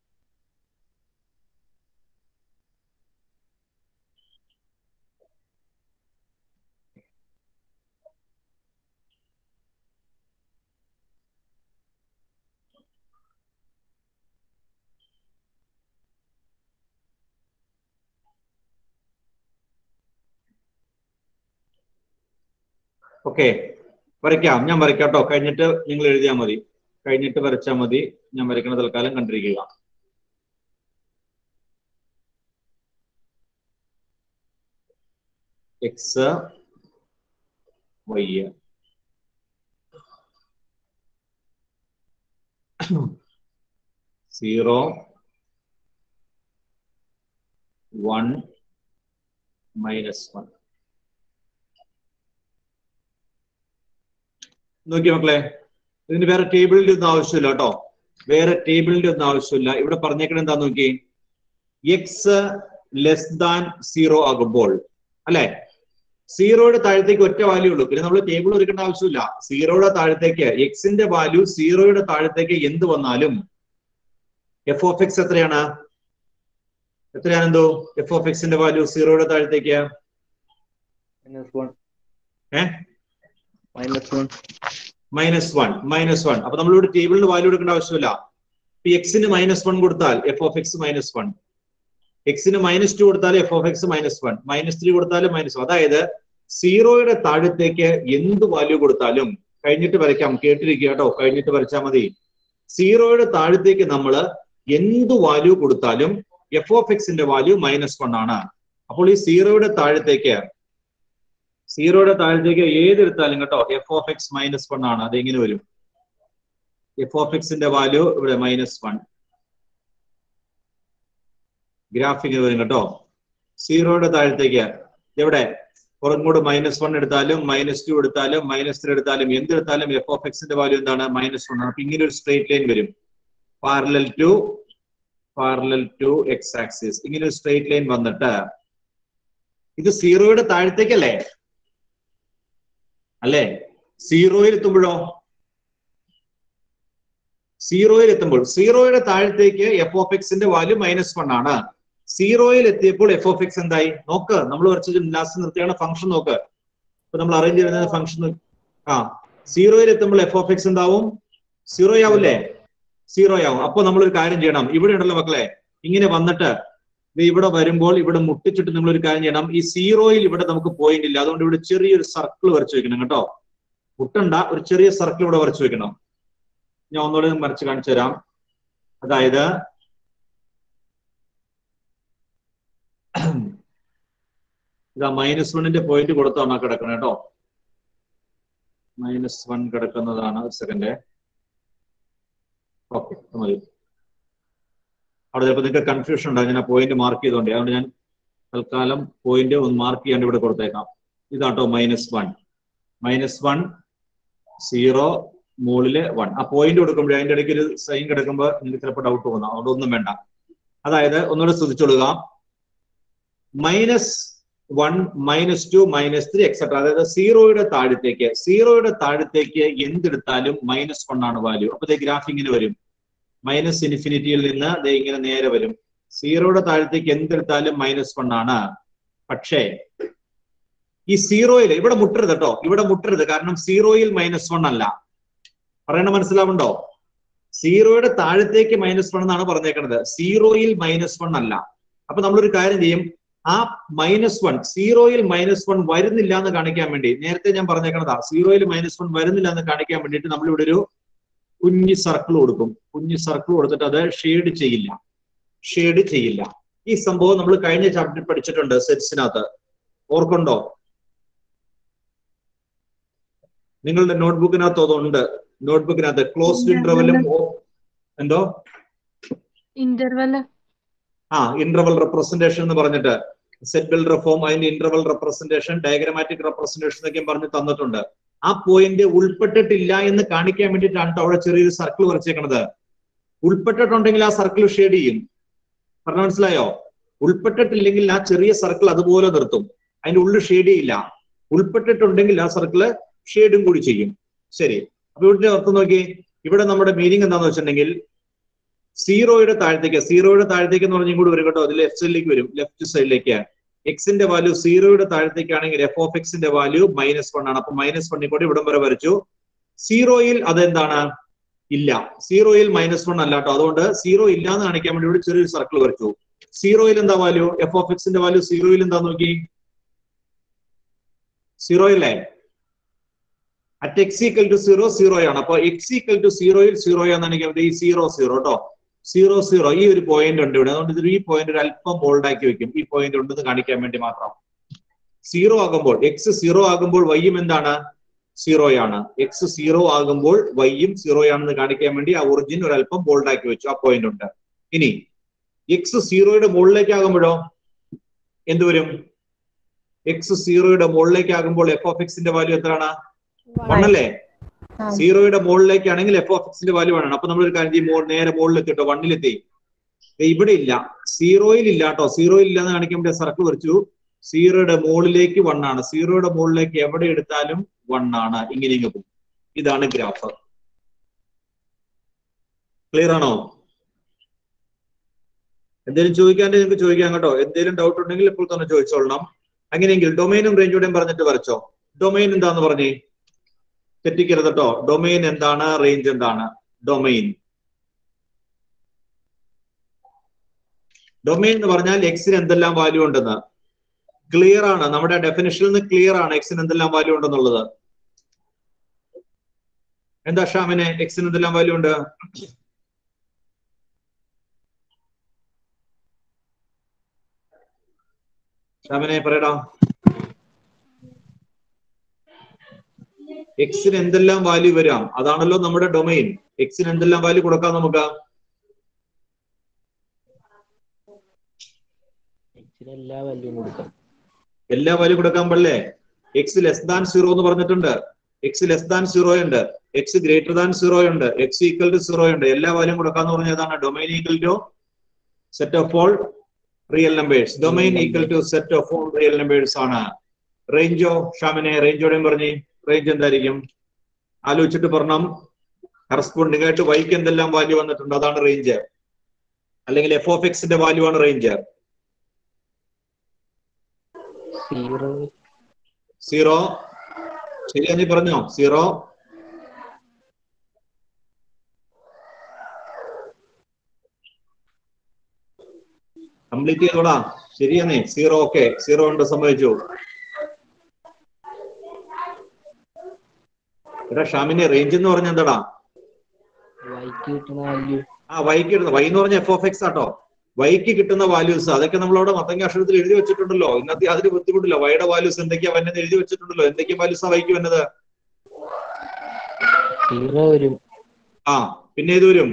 ഓക്കെ വരയ്ക്കാം ഞാൻ വരയ്ക്കാം കേട്ടോ കഴിഞ്ഞിട്ട് നിങ്ങൾ എഴുതിയാൽ മതി കഴിഞ്ഞിട്ട് വരച്ചാൽ മതി ഞാൻ വരയ്ക്കണ തൽക്കാലം കണ്ടിരിക്കുക x y zero one minus one നോക്കിയ മക്കളെ ഇതിന് വേറെ ടേബിളിന്റെ ഒന്നും ആവശ്യമില്ല കേട്ടോ വേറെ ടേബിളിന്റെ ഒന്നും ആവശ്യമില്ല ഇവിടെ പറഞ്ഞേക്കണ എന്താ നോക്കി എക്സ് ലെസ് ദാൻ സീറോ ആകുമ്പോൾ അല്ലെ സീറോയുടെ താഴത്തേക്ക് ഒറ്റ വാല്യൂ ഉള്ളൂ പിന്നെ നമ്മൾ ടേബിൾ ഒരുക്കേണ്ട ആവശ്യമില്ല സീറോയുടെ താഴത്തേക്ക് എക്സിന്റെ വാല്യൂ സീറോയുടെ താഴത്തേക്ക് എന്ത് വന്നാലും എഫ് ഓഫ് എക്സ് എത്രയാണ് എത്രയാണ് എന്തോ എഫ് ഓഫ് എക്സിന്റെ വാല്യൂ സീറോയുടെ താഴത്തേക്ക് മൈനസ് വൺ ഏ minus one minus one minus one അപ്പൊ നമ്മളിവിടെ ടേബിളിന് വാല്യൂ എടുക്കേണ്ട ആവശ്യമില്ല ഇപ്പൊ എക്സിന് മൈനസ് വൺ കൊടുത്താൽ f of x minus one എക്സിന് മൈനസ് ടു കൊടുത്താൽ f of x minus one minus three കൊടുത്താലും മൈനസ് വൺ അതായത് സീറോയുടെ താഴത്തേക്ക് എന്ത് വാല്യൂ കൊടുത്താലും കഴിഞ്ഞിട്ട് വരയ്ക്കാം കേട്ടിരിക്കുക കേട്ടോ കഴിഞ്ഞിട്ട് വരച്ചാൽ മതി സീറോയുടെ താഴത്തേക്ക് നമ്മൾ എന്ത് വാല്യൂ കൊടുത്താലും എഫ് ഓഫ് എക്സിന്റെ വാല്യൂ മൈനസ് വൺ ആണ് അപ്പോൾ ഈ സീറോയുടെ താഴത്തേക്ക് സീറോയുടെ താഴത്തേക്ക് ഏതെടുത്താലും കേട്ടോ f of x minus one ആണ് അതെങ്ങനെ വരും എഫ് ഓഫ് എക്സിന്റെ വാല്യൂ ഇവിടെ മൈനസ് വൺ ഗ്രാഫിക് വരും കേട്ടോ സീറോയുടെ താഴത്തേക്ക് എവിടെ പുറങ്ങോട്ട് മൈനസ് വൺ എടുത്താലും മൈനസ് ടു എടുത്താലും മൈനസ് ത്രീ എടുത്താലും എന്തെടുത്താലും എഫ് ഓഫ് എക്സിന്റെ വാല്യൂ എന്താണ് മൈനസ് വൺ ആണ് അപ്പൊ ഇങ്ങനെ ഒരു സ്ട്രേറ്റ് ലൈൻ വരും parallel to parallel to X axis ഇങ്ങനെ ഒരു സ്ട്രേറ്റ് ലൈൻ വന്നിട്ട് ഇത് സീറോയുടെ താഴത്തേക്കല്ലേ അല്ലേ സീറോയിൽ എത്തുമ്പോഴോ സീറോയിൽ എത്തുമ്പോൾ സീറോയുടെ താഴത്തേക്ക് എഫ് ഓഫ് എക്സിന്റെ വാല്യൂ മൈനസ് വൺ ആണ് സീറോയിൽ എത്തിയപ്പോൾ എഫ് ഓഫ് എക്സ് എന്തായി നോക്ക് നമ്മൾ കുറച്ച് ലാസ്റ്റ് നിർത്തിയാണ് ഫംഗ്ഷൻ നോക്ക് ഇപ്പൊ നമ്മൾ അറേഞ്ച് ചെയ്യുന്ന ഫംഗ്ഷൻ ആ സീറോയിൽ എത്തുമ്പോൾ എഫ് ഓഫ് എക്സ് എന്താവും സീറോ ആവൂലേ സീറോ ആവും അപ്പൊ നമ്മൾ ഒരു കാര്യം ചെയ്യണം ഇവിടെ ഉണ്ടല്ലോ മക്കളെ ഇങ്ങനെ വന്നിട്ട് ഇത് ഇവിടെ വരുമ്പോൾ ഇവിടെ മുട്ടിച്ചിട്ട് നിങ്ങൾ ഒരു കാര്യം ചെയ്യണം ഈ സീറോയിൽ ഇവിടെ നമുക്ക് പോയിന്റ് ഇല്ല അതുകൊണ്ട് ഇവിടെ ചെറിയൊരു സർക്കിൾ വരച്ചു വെക്കണം കേട്ടോ മുട്ടണ്ട ഒരു ചെറിയ സർക്കിൾ ഇവിടെ വരച്ചു വെക്കണം ഞാൻ ഒന്നുകൂടെ വരച്ച് കാണിച്ചു തരാം അതായത് ഇതാ മൈനസ് വണ്ണിന്റെ പോയിന്റ് കൊടുത്താണ് കിടക്കുന്നത് കേട്ടോ മൈനസ് വൺ കിടക്കുന്നതാണ് ഒരു സെക്കൻഡ് ഓക്കെ മതി അവിടെ ചിലപ്പോൾ നിങ്ങൾക്ക് കൺഫ്യൂഷൻ ഉണ്ടാകും ഞാൻ ആ പോയിന്റ് മാർക്ക് ചെയ്തോണ്ട് അതുകൊണ്ട് ഞാൻ തൽക്കാലം പോയിന്റ് ഒന്ന് മാർക്ക് ചെയ്യാണ്ട് ഇവിടെ കൊടുത്തേക്കാം ഇതാട്ടോ minus one minus one zero മുകളില് വൺ ആ പോയിന്റ് കൊടുക്കുമ്പോൾ അതിന്റെ ഇടയ്ക്ക് ഒരു സൈൻ കിടക്കുമ്പോൾ നിങ്ങൾക്ക് ചിലപ്പോൾ ഡൗട്ട് തോന്നാം അതുകൊണ്ട് ഒന്നും വേണ്ട അതായത് ഒന്നുകൂടെ ശ്രദ്ധിച്ചോളുക minus one minus two minus three etcetera അതായത് സീറോയുടെ താഴത്തേക്ക് സീറോയുടെ താഴത്തേക്ക് എന്തെടുത്താലും മൈനസ് വൺ ആണ് വാല്യൂ അപ്പൊ ഗ്രാഫ് ഇങ്ങനെ വരും മൈനസ് ഇൻഫിനിറ്റിയിൽ നിന്ന് ദേ ഇങ്ങനെ നേരെ വരും സീറോയുടെ താഴത്തേക്ക് എന്തെടുത്താലും മൈനസ് വൺ ആണ് പക്ഷേ ഈ സീറോയിൽ ഇവിടെ മുട്ടരുത് കേട്ടോ ഇവിടെ മുട്ടരുത് കാരണം സീറോയിൽ മൈനസ് വൺ അല്ല പറയണ മനസ്സിലാവുണ്ടോ സീറോയുടെ താഴത്തേക്ക് മൈനസ് വൺ എന്നാണ് പറഞ്ഞേക്കുന്നത് സീറോയിൽ മൈനസ് വൺ അല്ല അപ്പൊ നമ്മളൊരു കാര്യം ചെയ്യും ആ മൈനസ് വൺ സീറോയിൽ മൈനസ് വൺ വരുന്നില്ല എന്ന് കാണിക്കാൻ വേണ്ടി നേരത്തെ ഞാൻ പറഞ്ഞേക്കണതാ സീറോയിൽ മൈനസ് വൺ വരുന്നില്ല എന്ന് കാണിക്കാൻ വേണ്ടിയിട്ട് നമ്മൾ ഇവിടെ ഒരു കുഞ്ഞു സർക്കിൾ കൊടുക്കും കുഞ്ഞു സർക്കിൾ കൊടുത്തിട്ട് അത് ഷെയ്ഡ് ചെയ്യില്ല ഷെയ്ഡ് ചെയ്യില്ല ഈ സംഭവം നമ്മൾ കഴിഞ്ഞ ചാപ്റ്ററിൽ പഠിച്ചിട്ടുണ്ട് സെറ്റ്സിനകത്ത് ഓർക്കുണ്ടോ നിങ്ങളുടെ നോട്ട്ബുക്കിനകത്ത് അതുണ്ട് നോട്ട്ബുക്കിനകത്ത് ക്ലോസ്ഡ് ഇന്റർവെലും എന്തോ ഇന്റർവെല് ആ ഇന്റർവൽ റെപ്രസെന്റേഷൻ എന്ന് പറഞ്ഞിട്ട് സെറ്റ് ബിൽഡർ ഫോം അതിന്റെ ഇന്റർവൽ റെപ്രസെന്റേഷൻ ഡയഗ്രമാറ്റിക് റെപ്രസെന്റേഷൻ എന്നൊക്കെ പറഞ്ഞ് തന്നിട്ടുണ്ട് ആ പോയിന്റ് ഉൾപ്പെട്ടിട്ടില്ല എന്ന് കാണിക്കാൻ വേണ്ടിയിട്ടാണ് ട്ടോ അവിടെ ചെറിയൊരു സർക്കിൾ വരച്ചേക്കണത് ഉൾപ്പെട്ടിട്ടുണ്ടെങ്കിൽ ആ സർക്കിൾ ഷെയ്ഡ് ചെയ്യും പറഞ്ഞ മനസ്സിലായോ ഉൾപ്പെട്ടിട്ടില്ലെങ്കിൽ ആ ചെറിയ സർക്കിൾ അതുപോലെ നിർത്തും അതിന്റെ ഉള്ളിൽ ഷെയ്ഡ് ചെയ്യില്ല ഉൾപ്പെട്ടിട്ടുണ്ടെങ്കിൽ ആ സർക്കിള് ഷെയ്ഡും കൂടി ചെയ്യും ശരി അപ്പൊ ഇവിടെ അർത്ഥം നോക്കി ഇവിടെ നമ്മുടെ മീനിങ് എന്താന്ന് വെച്ചിട്ടുണ്ടെങ്കിൽ സീറോയുടെ താഴത്തേക്ക് സീറോയുടെ താഴത്തേക്ക് എന്ന് പറഞ്ഞാൽ കൂടി വരും കേട്ടോ അത് ലെഫ്റ്റ് സൈഡിലേക്ക് വരും ലെഫ്റ്റ് സൈഡിലേക്ക് എക്സിന്റെ വാല്യൂ സീറോയുടെ താഴത്തേക്കാണെങ്കിൽ എഫ് ഓഫ് എക്സിന്റെ വാല്യൂ മൈനസ് വൺ ആണ് അപ്പൊ മൈനസ് വണ്ണിൽ കൂടി ഇവിടം വരെ വരച്ചു സീറോയിൽ അതെന്താണ് ഇല്ല സീറോയിൽ മൈനസ് വൺ അല്ല കേട്ടോ അതുകൊണ്ട് സീറോ ഇല്ല എന്ന് കാണിക്കാൻ വേണ്ടി ഇവിടെ ചെറിയൊരു സർക്കിൾ വരച്ചു സീറോയിൽ എന്താ വാല്യൂ എഫ് ഓഫ് എക്സിന്റെ വാല്യൂ സീറോയിൽ എന്താ നോക്കി സീറോയില്ലേ at x equal to zero zero ആണ് അപ്പൊ എക്സ് ഈക്വൽ ടു സീറോയിൽ സീറോ ആണെന്ന് എനിക്ക് ഈ സീറോ സീറോ കേട്ടോ സീറോ സീറോ ഈ ഒരു പോയിന്റ് ഉണ്ട് ഇവിടെ അതുകൊണ്ട് ഇത് ഈ പോയിന്റ് ഒരു അല്പം ബോൾഡ് ആക്കി വെക്കും ഈ പോയിന്റ് ഉണ്ടെന്ന് കാണിക്കാൻ വേണ്ടി മാത്രം സീറോ ആകുമ്പോൾ എക്സ് സീറോ ആകുമ്പോൾ വൈയും എന്താണ് സീറോയാണ് എക്സ് സീറോ ആകുമ്പോൾ വൈയും സീറോ ആണെന്ന് കാണിക്കാൻ വേണ്ടി ആ ഒറിജിൻ ഒരു അല്പം ബോൾഡ് ആക്കി വെച്ചു ആ പോയിന്റ് ഉണ്ട് ഇനി എക്സ് സീറോയുടെ മുകളിലേക്ക് ആകുമ്പോഴോ എന്ത് വരും എക്സ് സീറോയുടെ മുകളിലേക്ക് ആകുമ്പോൾ എഫ് ഓഫ് എക്സിന്റെ വാല്യൂ എത്രയാണ് വൺ അല്ലേ സീറോയുടെ മുകളിലേക്കാണെങ്കിൽ എഫ് ഓഫ് എക്സിന്റെ വാല്യൂ ആണ് അപ്പൊ നമ്മൾ ഒരു കാര്യം ചെയ്യും മോ- നേരെ മുകളിലെത്തി കേട്ടോ വണ്ണിലെത്തി ദേ ഇവിടെ ഇല്ല സീറോയിൽ ഇല്ല കേട്ടോ സീറോയിൽ ഇല്ല എന്ന് കാണിക്കാൻ വേണ്ടി സർക്കിൾ വരച്ചു സീറോയുടെ മുകളിലേക്ക് വൺ ആണ് സീറോയുടെ മുകളിലേക്ക് എവിടെ എടുത്താലും വൺ ആണ് ഇങ്ങനെ ഇങ്ങ് പോകും ഇതാണ് ഗ്രാഫ് ക്ലിയർ ആണോ എന്തെങ്കിലും ചോദിക്കാൻ നിങ്ങൾക്ക് ചോദിക്കാം കേട്ടോ എന്തെങ്കിലും ഡൗട്ട് ഉണ്ടെങ്കിൽ ഇപ്പോൾ തന്നെ ചോദിച്ചോളണം അങ്ങനെയെങ്കിൽ ഡൊമൈനും റേഞ്ചൂടെയും പറഞ്ഞിട്ട് വരച്ചോ ഡൊമൈൻ എന്താന്ന് പറഞ്ഞേ തെറ്റിക്കരുത് കേട്ടോ ഡൊമൈൻ എന്താണ് റേഞ്ച് എന്താണ് ഡൊമൈൻ ഡൊമൈൻ എന്ന് പറഞ്ഞാൽ എക്സിന് എന്തെല്ലാം വാല്യൂ ഉണ്ടെന്ന് ക്ലിയർ ആണ് നമ്മുടെ ഡെഫിനിഷനിൽ നിന്ന് ക്ലിയർ ആണ് എക്സിന് എന്തെല്ലാം വാല്യൂ ഉണ്ടെന്നുള്ളത് എന്താ ഷാമിന് എക്സിന് എന്തെല്ലാം വാല്യൂ ഉണ്ട് ഷാമിനെ പറയടാ എക്സിന് എന്തെല്ലാം വാല്യൂ വരാം അതാണല്ലോ നമ്മുടെ ഡൊമൈൻ എക്സിന് എന്തെല്ലാം വാല്യൂ കൊടുക്കാം നമുക്ക് എല്ലാ വാല്യൂം കൊടുക്കാം എല്ലാ വാല്യൂ കൊടുക്കാൻ പാടില്ലേ എക്സ് ലെസ് ദാൻ സീറോ എന്ന് പറഞ്ഞിട്ടുണ്ട് എക്സ് ലെസ് ദാൻ സീറോ ഉണ്ട് എക്സ് ഗ്രേറ്റർ ദാൻ സീറോ ഉണ്ട് എക്സ് ഈക്വൽ ടു സീറോ ഉണ്ട് എല്ലാ വാല്യൂം കൊടുക്കാന്ന് പറഞ്ഞതാണ് domain equal to set of all real numbers domain equal to set of all real numbers ആണ് റേഞ്ചോ ഷാമിനെ റേഞ്ചോടെയും പറഞ്ഞേ റേഞ്ച് എന്തായിരിക്കും ആലോചിച്ചിട്ട് പറഞ്ഞാൽ കറസ്പോണ്ടിങ് ആയിട്ട് വൈക്ക് എന്തെല്ലാം വാല്യൂ വന്നിട്ടുണ്ട് അതാണ് റേഞ്ച് അല്ലെങ്കിൽ എഫ് ഓഫ് എക്സിന്റെ വാല്യൂ ആണ് റേഞ്ച് സീറോ സീറോ ശരിയാ നീ പറഞ്ഞോ സീറോ കംപ്ലീറ്റ് ചെയ്തോടാ ശരിയാന്നേ സീറോ ഓക്കെ സീറോ ഉണ്ട് സംഭവിച്ചു എടാ ഷാമിന്റെ റേഞ്ച് എന്ന് പറഞ്ഞ എന്താടാ വൈക്ക് കിട്ടുന്ന വാല്യൂ ആ വൈക്ക് കിട്ടുന്ന വൈ എന്ന് പറഞ്ഞ എഫ് ഓഫ് എക്സ് ആട്ടോ വൈക്ക് കിട്ടുന്ന വാല്യൂസ് അതൊക്കെ നമ്മളവിടെ മത്തങ്ങ അക്ഷരത്തിൽ എഴുതി വെച്ചിട്ടുണ്ടല്ലോ ഇന്നത്തെ അതിന് ബുദ്ധിമുട്ടില്ല വൈയുടെ വാല്യൂസ് എന്തൊക്കെയാ വന്നത് എഴുതി വെച്ചിട്ടുണ്ടല്ലോ എന്തൊക്കെയാ വാല്യൂസാ വൈക്ക് വന്നത് സീറോ വരും ആ പിന്നെ ഏത് വരും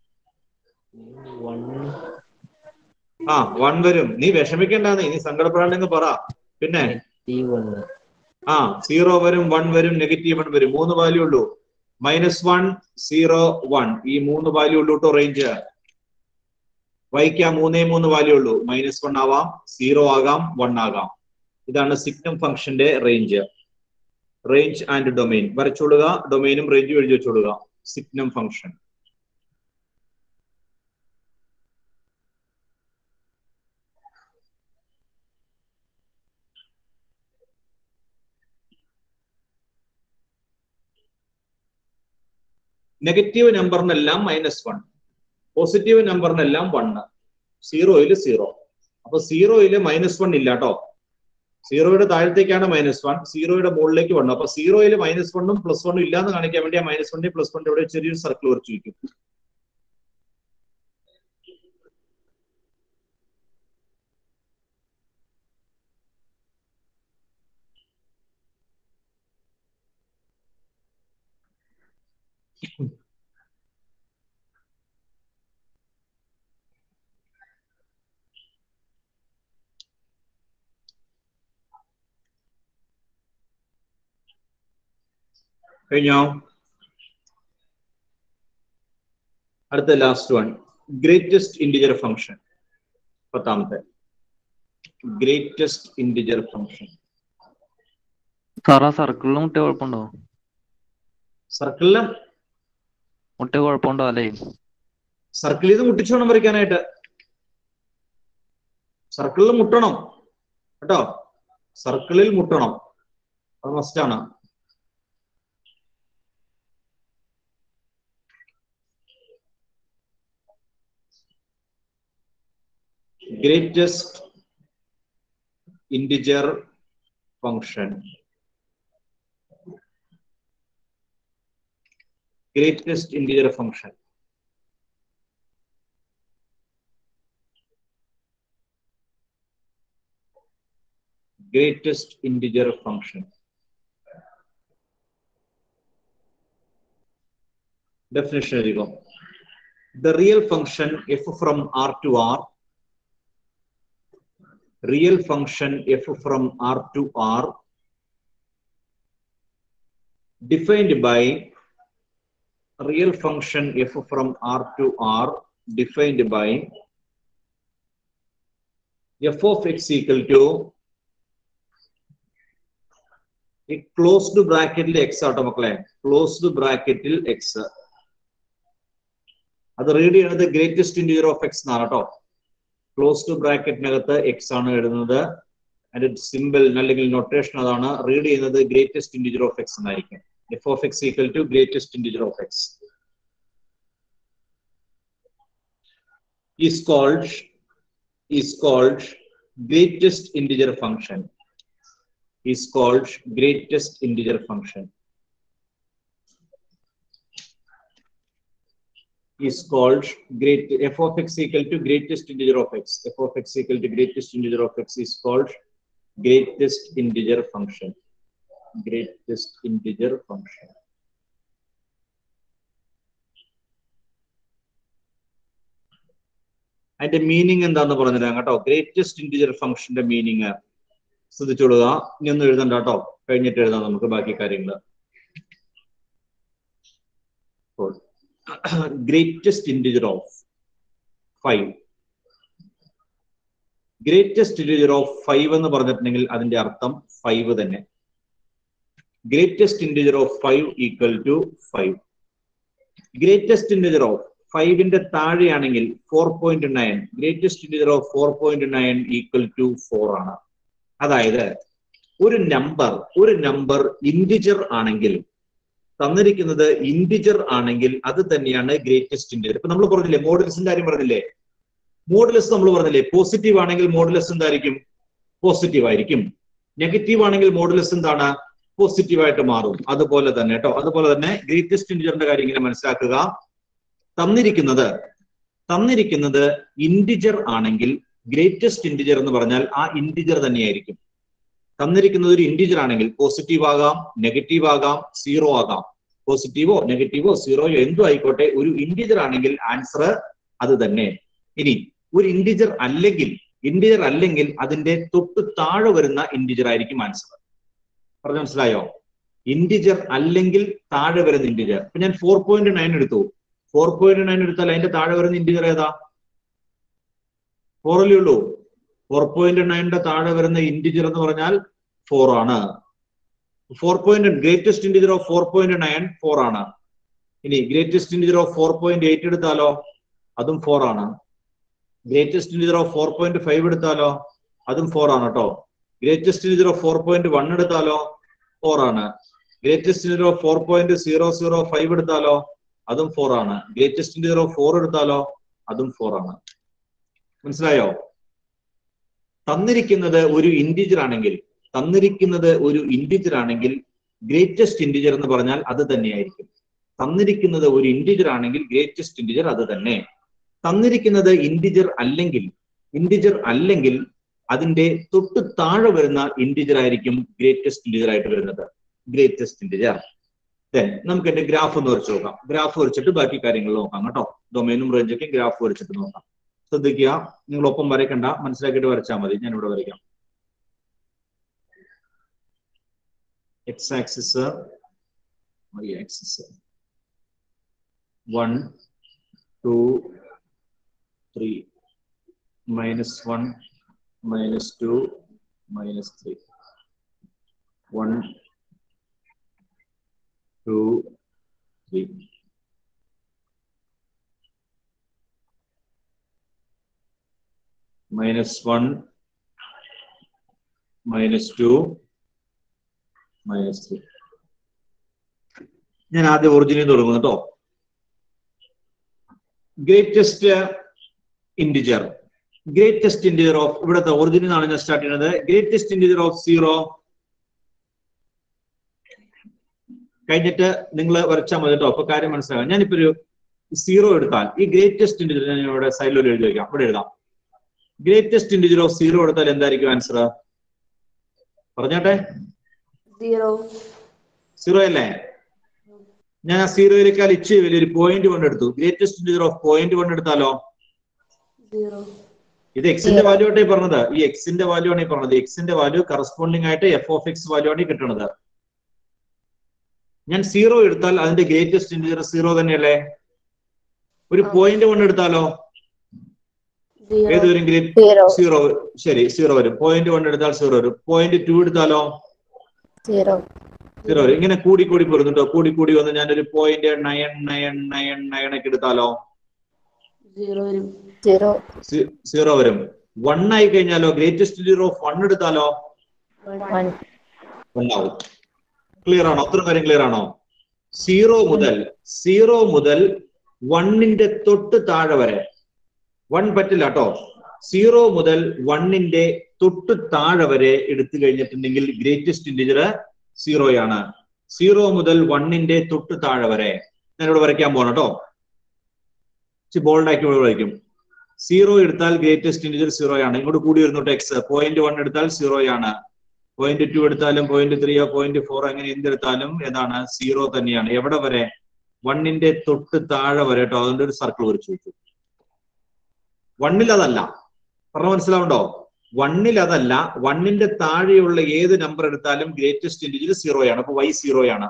വൺ ആ വൺ വരും നീ വിഷമിക്കണ്ടെന്ന് നീ സങ്കടപ്പെടാണ്ടെങ്കിൽ പറ പിന്നെ നെഗറ്റീവ് വൺ ആ സീറോ വരും വൺ വരും നെഗറ്റീവ് വൺ വരും മൂന്ന് വാല്യൂ ഉള്ളൂ മൈനസ് വൺ സീറോ വൺ ഈ മൂന്ന് വാല്യൂ ഉള്ളൂ കേട്ടോ റേഞ്ച് വൈക്ക് ആ മൂന്നേ മൂന്ന് വാല്യൂ ഉള്ളൂ മൈനസ് വൺ ആവാം സീറോ ആകാം വൺ ആകാം ഇതാണ് സിഗ്നം ഫംഗ്ഷന്റെ റേഞ്ച് റേഞ്ച് ആൻഡ് ഡൊമൈൻ വരച്ചോളുക ഡൊമൈനും റേഞ്ചും എഴുതി വെച്ചോളുക സിഗ്നം ഫംഗ്ഷൻ നെഗറ്റീവ് നമ്പറിനെല്ലാം മൈനസ് വൺ പോസിറ്റീവ് നമ്പറിനെല്ലാം വണ്ണ് സീറോയില് സീറോ അപ്പൊ സീറോയില് മൈനസ് വൺ ഇല്ല കേട്ടോ സീറോയുടെ താഴത്തേക്കാണ് മൈനസ് വൺ സീറോയുടെ മുകളിലേക്ക് വണ്ണം അപ്പൊ സീറോയിൽ മൈനസ് വണ്ണും പ്ലസ് വണ്ണും ഇല്ലാന്ന് കാണിക്കാൻ വേണ്ടി ആ മൈനസ് വണ്ണിന്റെ പ്ലസ് വണ്ണിന്റെ ഇവിടെ ചെറിയൊരു സർക്കിൾ വരച്ചു വയ്ക്കും കഴിഞ്ഞോ അടുത്ത last one greatest integer function പത്താമത്തെ ഗ്രേറ്റസ്റ്റ് ഇന്റിജർ ഫംഗ്ഷൻ സാർ ആ സർക്കിളിൽ മുട്ട കുഴപ്പമുണ്ടോ സർക്കിളില് മുട്ട കുഴപ്പമുണ്ടോ അല്ലേ സർക്കിൾ ചെയ്ത് മുട്ടിച്ചു വേണം വരയ്ക്കാനായിട്ട് സർക്കിളിൽ മുട്ടണം കേട്ടോ സർക്കിളിൽ മുട്ടണം അത് മസ്റ്റാണ് greatest integer function greatest integer function greatest integer function definition എഴുതിക്കോ the real function f from r to r real function f from R to R defined by real function f from R to R defined by f of x equal to ഈ closed ബ്രാക്കറ്റിൽ x ആട്ടോ മക്കളെ closed ബ്രാക്കറ്റിൽ X അത് read ചെയ്യുന്നത് greatest integer of X എന്നാണ് കേട്ടോ closed ബ്രാക്കറ്റിനകത്ത് X ആണ് എഴുതുന്നത് അതിന്റെ സിമ്പിൾ അല്ലെങ്കിൽ നൊട്ടേഷൻ അതാണ് റീഡ് ചെയ്യുന്നത് ഗ്രേറ്റസ്റ്റ് ഇന്റിജർ ഓഫ് എക്സ് എന്നായിരിക്കും f of X equal to greatest integer of x is called is called greatest integer function is called greatest integer function is called great f of x equal to greatest integer of x f of x equal to greatest integer of x is called greatest integer function greatest integer function അതിന്റെ meaning എന്താന്ന് പറഞ്ഞുതരാം കേട്ടോ greatest integer ഫംഗ്ഷന്റെ meaning ശ്രദ്ധിച്ചോളുക ഇനി ഒന്നും എഴുതണ്ട കേട്ടോ കഴിഞ്ഞിട്ട് എഴുതാം നമുക്ക് ബാക്കി കാര്യങ്ങൾ greatest integer of five greatest integer of five എന്ന് പറഞ്ഞിട്ടുണ്ടെങ്കിൽ അതിന്റെ അർത്ഥം ഫൈവ് തന്നെ greatest integer of five equal to five greatest integer of ഫൈവിന്റെ താഴെയാണെങ്കിൽ four point nine greatest integer of four point nine equal to four ആണ് അതായത് ഒരു നമ്പർ ഒരു നമ്പർ ഇന്റിജർ ആണെങ്കിൽ തന്നിരിക്കുന്നത് ഇന്റിജർ ആണെങ്കിൽ അത് തന്നെയാണ് ഗ്രേറ്റസ്റ്റ് ഇന്റിജർ ഇപ്പൊ നമ്മൾ പറഞ്ഞില്ലേ മോഡൽസിന്റെ കാര്യം പറഞ്ഞില്ലേ മോഡുലസ് നമ്മൾ പറഞ്ഞില്ലേ പോസിറ്റീവ് ആണെങ്കിൽ മോഡുലസ് എന്തായിരിക്കും പോസിറ്റീവ് ആയിരിക്കും നെഗറ്റീവ് ആണെങ്കിൽ മോഡുലസ് എന്താണ് പോസിറ്റീവ് ആയിട്ട് മാറും അതുപോലെ തന്നെ കേട്ടോ അതുപോലെ തന്നെ ഗ്രേറ്റസ്റ്റ് ഇന്റിജറിന്റെ കാര്യം ഇങ്ങനെ മനസ്സിലാക്കുക തന്നിരിക്കുന്നത് തന്നിരിക്കുന്നത് ഇന്റിജർ ആണെങ്കിൽ ഗ്രേറ്റസ്റ്റ് ഇന്റിജർ എന്ന് പറഞ്ഞാൽ ആ ഇന്റിജർ തന്നെയായിരിക്കും തന്നിരിക്കുന്നത് ഒരു ഇന്റിജർ ആണെങ്കിൽ പോസിറ്റീവ് ആകാം നെഗറ്റീവ് ആകാം സീറോ ആകാം പോസിറ്റീവോ നെഗറ്റീവോ സീറോയോ എന്തോ ആയിക്കോട്ടെ ഒരു ഇന്റിജർ ആണെങ്കിൽ ആൻസർ അത് തന്നെ ഇനി ഒരു ഇന്റിജർ അല്ലെങ്കിൽ ഇന്റിജർ അല്ലെങ്കിൽ അതിന്റെ തൊട്ട് താഴെ വരുന്ന ഇന്റിജർ ആയിരിക്കും ആൻസർ പറഞ്ഞു മനസ്സിലായോ ഇന്റിജർ അല്ലെങ്കിൽ താഴെ വരുന്ന ഇന്റിജർ ഇപ്പൊ ഞാൻ ഫോർ പോയിന്റ് നയൻ എടുത്തു ഫോർ പോയിന്റ് നയൻ എടുത്താൽ അതിന്റെ താഴെ വരുന്ന ഇന്റിജർ ഏതാ ഫോർ അല്ലേ ഉള്ളൂ ഫോർ പോയിന്റ് നയനിന്റെ താഴെ വരുന്ന ഇന്റിജർ എന്ന് പറഞ്ഞാൽ ഫോർ ആണ് four point greatest integer of four point nine four ആണ് ഇനി greatest integer of four point eight എടുത്താലോ അതും ഫോർ ആണ് greatest integer of four point five എടുത്താലോ അതും ഫോർ ആണ് കേട്ടോ greatest integer of four point one എടുത്താലോ ഫോർ ആണ് greatest integer of four point zero zero five എടുത്താലോ അതും ഫോർ ആണ് ഗ്രേറ്റസ്റ്റ് ഇന്റിജർ ഓഫ് ഫോർ എടുത്താലോ അതും ഫോർ ആണ് മനസ്സിലായോ തന്നിരിക്കുന്നത് ഒരു ഇന്റിജർ ആണെങ്കിൽ തന്നിരിക്കുന്നത് ഒരു ഇന്റിജർ ആണെങ്കിൽ ഗ്രേറ്റസ്റ്റ് ഇന്റിജർ എന്ന് പറഞ്ഞാൽ അത് തന്നെയായിരിക്കും തന്നിരിക്കുന്നത് ഒരു ഇന്റിജർ ആണെങ്കിൽ ഗ്രേറ്റസ്റ്റ് ഇന്റിജർ അത് തന്നെ തന്നിരിക്കുന്നത് ഇന്റിജർ അല്ലെങ്കിൽ ഇന്റിജർ അല്ലെങ്കിൽ അതിന്റെ തൊട്ട് താഴെ വരുന്ന ഇന്റിജർ ആയിരിക്കും ഗ്രേറ്റസ്റ്റ് ഇന്റിജർ ആയിട്ട് വരുന്നത് ഗ്രേറ്റസ്റ്റ് ഇന്റിജർ ദെൻ നമുക്ക് എന്റെ ഗ്രാഫ് ഒന്ന് വരച്ച് നോക്കാം ഗ്രാഫ് വരച്ചിട്ട് ബാക്കി കാര്യങ്ങൾ നോക്കാം കേട്ടോ ഡൊമൈനും റേഞ്ചൊക്കെ ഗ്രാഫ് വരച്ചിട്ട് നോക്കാം ശ്രദ്ധിക്കുക നിങ്ങൾ ഒപ്പം വരയ്ക്കണ്ട മനസ്സിലാക്കിയിട്ട് വരച്ചാൽ മതി ഞാൻ ഇവിടെ വരയ്ക്കാം x axis y axis one two three minus one minus 2 minus 3 1 2 3 minus 1 minus 2 minus 3 ഞാൻ ആദ്യം ഒറിജിനിൽ തുടങ്ങുന്നു കേട്ടോ greatest integer greatest integer of ഇവിടുത്തെ ഒറിജിനിൽ നിന്നാണ് ഞാൻ സ്റ്റാർട്ട് ചെയ്യുന്നത് ഗ്രേറ്റസ്റ്റ് ഇന്റിജർ ഓഫ് സീറോ കഴിഞ്ഞിട്ട് നിങ്ങൾ വരച്ചാൽ മതി കേട്ടോ അപ്പൊ കാര്യം മനസ്സിലാകാം ഞാനിപ്പോ ഒരു സീറോ എടുത്താൽ ഈ ഗ്രേറ്റസ്റ്റ് ഇന്റിജർ ഞാൻ ഇവിടെ സൈഡിൽ എഴുതി വയ്ക്കാം ഇവിടെ എഴുതാം ഗ്രേറ്റസ്റ്റ് ഇന്റിജർ ഓഫ് സീറോ എടുത്താൽ എന്തായിരിക്കും ആൻസർ പറഞ്ഞാട്ടെ സീറോ സീറോ അല്ലേ ഞാൻ ആ സീറോയിലേക്കാൾ ഇച്ചിരി വലിയൊരു പോയിന്റ് കൊണ്ട് എടുത്തു ഗ്രേറ്റസ്റ്റ് ഇന്റിജർ ഓഫ് പോയിന്റ് കൊണ്ട് എടുത്താലോ സീറോ ഇത് എക്സിന്റെ വാല്യൂ ആയിട്ട് ഈ പറഞ്ഞത് ഈ എക്സിന്റെ വാല്യൂ ആണ് ഈ പറഞ്ഞത് എക്സിന്റെ വാല്യൂ കറസ്പോണ്ടിങ് ആയിട്ട് എഫ് ഓഫ് എക്സ് വാല്യൂ ആണ് ഈ കിട്ടുന്നത് ഞാൻ സീറോ എടുത്താൽ അതിന്റെ ഗ്രേറ്റസ്റ്റ് ഇന്റിജർ സീറോ തന്നെയല്ലേ ഒരു പോയിന്റ് കൊണ്ട് എടുത്താലോ ഏത് വരും ഗ്രേറ്റ് സീറോ ശരി സീറോ വരും പോയിന്റ് കൊണ്ട് എടുത്താൽ സീറോ വരും പോയിന്റ് ടു എടുത്താലോ സീറോ സീറോ വരും ഇങ്ങനെ കൂടി കൂടി പോരുന്നുണ്ടോ കൂടി കൂടി വന്ന് ഞാനൊരു point nine nine nine nine ഒക്കെ എടുത്താലോ സീറോ വരും സീറോ സീറോ വരും വൺ ആയി കഴിഞ്ഞാലോ ഗ്രേറ്റസ്റ്റ് സീറോ ഓഫ് വൺ എടുത്താലോ വൺ വൺ ആവും ക്ലിയർ ആണോ അത്ര കാര്യം ക്ലിയർ ആണോ സീറോ മുതൽ സീറോ മുതൽ വണ്ണിന്റെ തൊട്ട് താഴെ വരെ വൺ പറ്റില്ല കേട്ടോ സീറോ മുതൽ വണ്ണിന്റെ തൊട്ട് താഴെ വരെ എടുത്തു കഴിഞ്ഞിട്ടുണ്ടെങ്കിൽ ഗ്രേറ്റസ്റ്റ് ഇന്റിജർ സീറോയാണ് സീറോ മുതൽ വണ്ണിന്റെ തൊട്ട് താഴെ വരെ ഞാനിവിടെ വരയ്ക്കാൻ പോകണം കേട്ടോ ബോൾഡ് ആക്കി ഇവിടെ വരയ്ക്കും സീറോ എടുത്താൽ ഗ്രേറ്റസ്റ്റ് ഇന്റിജർ സീറോ ആണ് ഇങ്ങോട്ട് കൂടി വരുന്നു എക്സ് പോയിന്റ് വൺ എടുത്താൽ സീറോ ആണ് പോയിന്റ് ടു എടുത്താലും പോയിന്റ് ത്രീയോ പോയിന്റ് ഫോർ അങ്ങനെ എന്തെടുത്താലും ഏതാണ് സീറോ തന്നെയാണ് എവിടെ വരെ വണ്ണിന്റെ തൊട്ട് താഴെ വരെ കേട്ടോ അതിന്റെ ഒരു സർക്കിൾ വരച്ചു വെച്ചു വണ്ണിൽ അതല്ല പറഞ്ഞ മനസ്സിലാവുണ്ടോ വണ്ണിൽ അതല്ല വണ്ണിന്റെ താഴെയുള്ള ഏത് നമ്പർ എടുത്താലും ഗ്രേറ്റസ്റ്റ് ഇന്റിജർ സീറോ ആണ് അപ്പൊ വൈ സീറോ ആണ്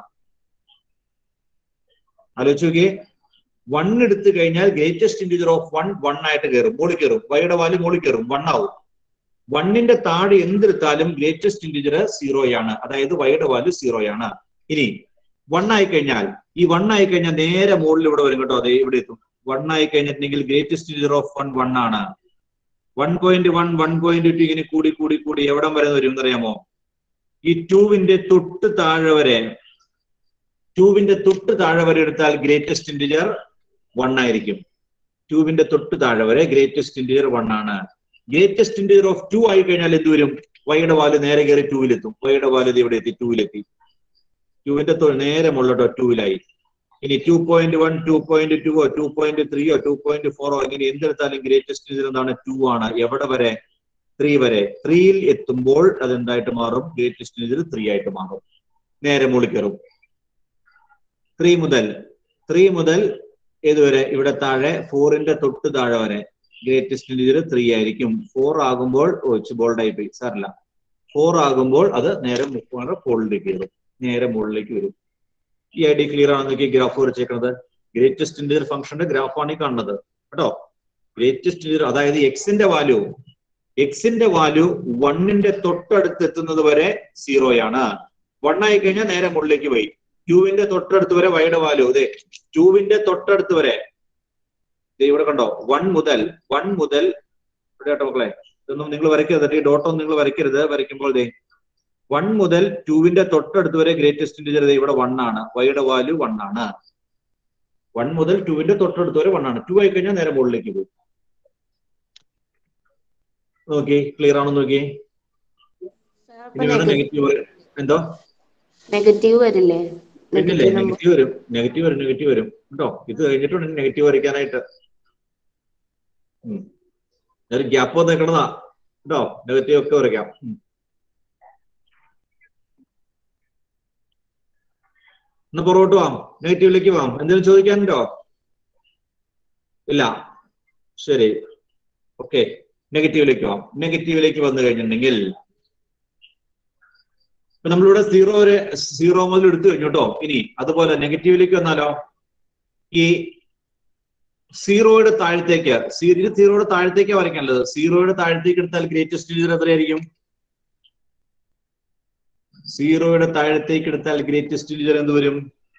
ആലോചിച്ച് നോക്കിയേ വൺ എടുത്തു കഴിഞ്ഞാൽ greatest integer of one one ആയിട്ട് കയറും മോളിൽ കയറും വൈയുടെ വാല്യൂ മോളിൽ കയറും വൺ ആവും വണ്ണിന്റെ താഴെ എന്തെടുത്താലും ഗ്രേറ്റസ്റ്റ് ഇന്റിജർ സീറോ ആണ് അതായത് വൈയുടെ വാല്യൂ സീറോ ആണ് ഇനി വൺ ആയി കഴിഞ്ഞാൽ ഈ വൺ ആയി കഴിഞ്ഞാൽ നേരെ മുകളിൽ ഇവിടെ വരും കേട്ടോ അതെ ഇവിടെ എത്തും വൺ ആയി കഴിഞ്ഞിട്ടുണ്ടെങ്കിൽ greatest integer of one one ആണ് one point one one point two ഇങ്ങനെ കൂടി കൂടി കൂടി എവിടം വരെ വരും എന്നറിയാമോ ഈ ടൂവിന്റെ തൊട്ട് താഴെ വരെ ടൂവിന്റെ തൊട്ട് താഴെ വരെ എടുത്താൽ ഗ്രേറ്റസ്റ്റ് ഇന്റിജർ വൺ ആയിരിക്കും ടൂവിന്റെ തൊട്ട് താഴെ വരെ ഗ്രേറ്റസ്റ്റ് ഇന്റിജർ വൺ ആണ് ഗ്രേറ്റസ്റ്റ് ഇന്റിജർ ഓഫ് ടു ആയി കഴിഞ്ഞാൽ എന്ത് വരും വൈയുടെ വാല് നേരെ കയറി ടൂവിലെത്തും വൈയുടെ വാല് ഇവിടെ എത്തി ടൂവിലെത്തി ടൂവിന്റെ നേരെ മുകളിലോട്ടോ ടൂവിലായി ഇനി two point one two point ടുവോ ടു പോയിന്റ് ത്രീയോ ടു പോയിന്റ് ഫോറോ ഇങ്ങനെ എന്തെടുത്താലും ഗ്രേറ്റസ്റ്റ് ഇന്റിജർ എന്താണ് ടു ആണ് എവിടെ വരെ ത്രീ വരെ ത്രീയിൽ എത്തുമ്പോൾ അതെന്തായിട്ട് മാറും ഗ്രേറ്റസ്റ്റ് ഇന്റിജർ ത്രീ ആയിട്ട് മാറും നേരെ മുകളിൽ കയറും ത്രീ മുതൽ ത്രീ മുതൽ ഏതുവരെ ഇവിടെ താഴെ ഫോറിന്റെ തൊട്ട് താഴെ വരെ ഗ്രേറ്റസ്റ്റ് ഇന്റിജർ ത്രീ ആയിരിക്കും ഫോർ ആകുമ്പോൾ ബോൾഡ് ആയി പോയി സാറില്ല ഫോർ ആകുമ്പോൾ അത് നേരെ മുകളിലേക്ക് കയറും നേരെ മുകളിലേക്ക് വരും ഈ ഐ ഡി ക്ലിയർ ആണെന്നൊക്കെ ഗ്രാഫ് വരച്ചേക്കുന്നത് ഗ്രേറ്റസ്റ്റ് ഇന്റിജർ ഫംഗ്ഷന്റെ ഗ്രാഫാണ് ഈ കാണുന്നത് കേട്ടോ ഗ്രേറ്റസ്റ്റ് ഇന്റിജർ അതായത് എക്സിന്റെ വാല്യൂ എക്സിന്റെ വാല്യൂ വണ്ണിന്റെ തൊട്ടടുത്ത് എത്തുന്നത് വരെ സീറോയാണ് വൺ ആയി കഴിഞ്ഞാൽ നേരെ മുകളിലേക്ക് പോയി ക്യൂവിന്റെ തൊട്ടടുത്ത് വരെ വൈയുടെ വാല്യൂ അതെ ക്യൂവിന്റെ തൊട്ടടുത്ത് വരെ ഇവിടെ കണ്ടോ വൺ മുതൽ വൺ മുതൽ ഇവിടെ കേട്ടോ മക്കളെ ഇതൊന്നും നിങ്ങൾ വരയ്ക്കരുത് ഈ ഡോട്ടൊന്നും നിങ്ങൾ വരയ്ക്കരുത് വരയ്ക്കുമ്പോൾ ദേ വൺ മുതൽ ടൂവിന്റെ തൊട്ടടുത്ത് വരെ ഗ്രേറ്റസ്റ്റ് ഇന്റിജർ ഇവിടെ വൺ ആണ് വൈയുടെ വാല്യൂ വൺ ആണ് വൺ മുതൽ ടുവിന്റെ തൊട്ടടുത്ത് വരെ വൺ ആണ് ടു ആയി കഴിഞ്ഞാൽ നേരെ മുകളിലേക്ക് പോകും നോക്കി ക്ലിയർ ആണോ നോക്കി ഇനി വേണം നെഗറ്റീവ് എന്തോ നെഗറ്റീവ് വരില്ലേ പിന്നില്ലേ നെഗറ്റീവ് നമ്പർ നെഗറ്റീവ് വരും നെഗറ്റീവ് വരും നെഗറ്റീവ് വരും കേട്ടോ ഇത് കഴിഞ്ഞിട്ടുണ്ട് നെഗറ്റീവ് വരയ്ക്കാനായിട്ട് ഉം. ഒരു ഗ്യാപ്പ് വന്ന് നിൽക്കണതാ കേട്ടോ നെഗറ്റീവ് ഒക്കെ വരയ്ക്കാം ഉം. ഒന്ന് പുറകോട്ട് പോവാം നെഗറ്റീവിലേക്ക് പോവാം എന്തെങ്കിലും ചോദിക്കാനുണ്ടോ ഇല്ല ശരി ഓക്കെ നെഗറ്റീവിലേക്ക് പോവാം നെഗറ്റീവിലേക്ക് വന്നു കഴിഞ്ഞിട്ടുണ്ടെങ്കിൽ ഇപ്പൊ നമ്മളിവിടെ സീറോ വരെ സീറോ മുതൽ എടുത്തു കഴിഞ്ഞു കേട്ടോ ഇനി അതുപോലെ നെഗറ്റീവിലേക്ക് വന്നാലോ ഈ സീറോയുടെ താഴത്തേക്ക് സീ- ഇത് സീറോയുടെ താഴത്തേക്ക് വരയ്ക്കാനുള്ളത് സീറോയുടെ താഴത്തേക്ക് എടുത്താൽ ഗ്രേറ്റസ്റ്റ് ഡിജിറ്റ് എത്രയായിരിക്കും സീറോയുടെ താഴത്തേക്ക് എടുത്താൽ ഗ്രേറ്റസ്റ്റ് ഡിജിറ്റ് എന്ത് വരും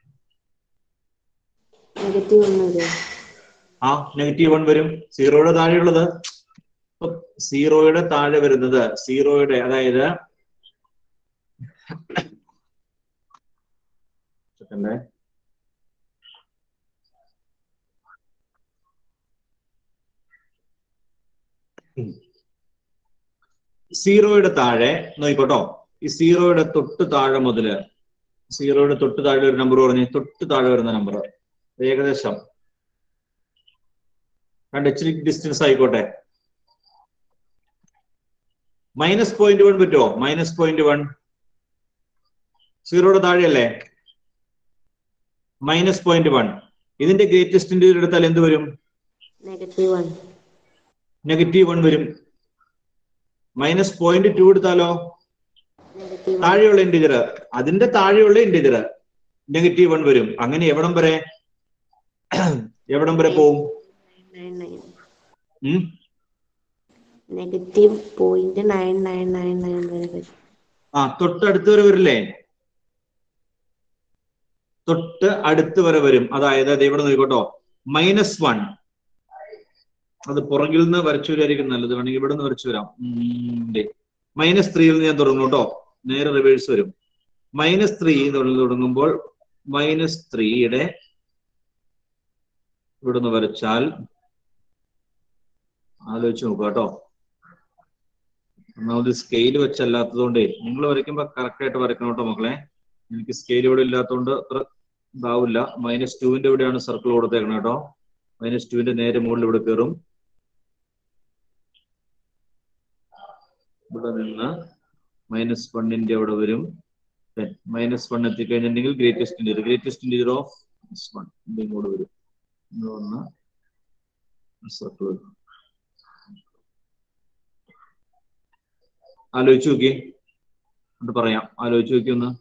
നെഗറ്റീവ് ഒന്ന് വരും ആ നെഗറ്റീവ് വൺ വരും സീറോയുടെ താഴെയുള്ളത് ഇപ്പൊ സീറോയുടെ താഴെ വരുന്നത് സീറോയുടെ അതായത് സെക്കൻഡേ സീറോയുടെ താഴെ നോക്കിക്കോട്ടോ ഈ സീറോയുടെ തൊട്ട് താഴെ മുതല് സീറോയുടെ തൊട്ട് താഴെ ഒരു നമ്പർ പറഞ്ഞ് തൊട്ട് താഴെ വരുന്ന നമ്പർ ഏകദേശം കണ്ട് ഇച്ചിരി ഡിസ്റ്റൻസ് ആയിക്കോട്ടെ മൈനസ് പോയിന്റ് വൺ പറ്റുമോ മൈനസ് പോയിന്റ് വൺ സീറോയുടെ താഴെയല്ലേ മൈനസ് പോയിന്റ് വൺ ഇതിന്റെ ഗ്രേറ്റസ്റ്റ് ഇന്റീരിയർ എടുത്താൽ എന്ത് വരും നെഗറ്റീവ് വൺ നെഗറ്റീവ് വൺ വരും മൈനസ് പോയിന്റ് ടു എടുത്താലോ നെഗറ്റീവ് താഴെയുള്ള ഇന്റീജർ അതിന്റെ താഴെയുള്ള ഇന്റീജർ നെഗറ്റീവ് വൺ വരും അങ്ങനെ എവിടം വരെ എവിടം വരെ പോവും നയൻ നയൻ ഉം? Negative point nine nine nine nine വരെ വരും ആ തൊട്ടടുത്ത് വരെ വരില്ലേ തൊട്ട് അടുത്ത് വരെ വരും അതായത് അത് ഇവിടെ നോക്കിക്കോട്ടോ മൈനസ് വൺ അത് പുറകിൽ നിന്ന് വരച്ചു വരായിരിക്കും നല്ലത് വേണമെങ്കിൽ ഇവിടെ നിന്ന് വരച്ചു വരാം മൈനസ് ത്രീയിൽ നിന്ന് ഞാൻ തുടങ്ങും കേട്ടോ നേരെ റിവേഴ്സ് വരും മൈനസ് ത്രീ തുടങ്ങുമ്പോൾ മൈനസ് ത്രീയുടെ ഇവിടെ നിന്ന് വരച്ചാൽ ആലോചിച്ച് നോക്കുക കേട്ടോ ഒന്നാമത് സ്കെയിൽ വെച്ചല്ലാത്തതുകൊണ്ടേ നിങ്ങൾ വരയ്ക്കുമ്പോ കറക്റ്റ് ആയിട്ട് വരയ്ക്കണം കേട്ടോ മക്കളെ എനിക്ക് സ്കെയിൽ ഇവിടെ ഇല്ലാത്തതുകൊണ്ട് അത്ര ഇതാവില്ല മൈനസ് ടുവിന്റെ ഇവിടെയാണ് സർക്കിൾ കൊടുത്തേക്കണം കേട്ടോ മൈനസ് ടുവിന്റെ നേരെ മുകളിൽ ഇവിടെ കയറും ഇവിടെ നിന്ന് മൈനസ് വണ്ണിന്റെ അവിടെ വരും മൈനസ് വൺ എത്തിക്കഴിഞ്ഞിട്ടുണ്ടെങ്കിൽ greatest integer greatest integer of minus one ഇങ്ങോട്ട് വരും ഇങ്ങ് വന്ന് സർക്കിൾ വരും ആലോചിച്ച് നോക്കി എന്നിട്ട് പറയാം ആലോചിച്ച് നോക്കി ഒന്ന്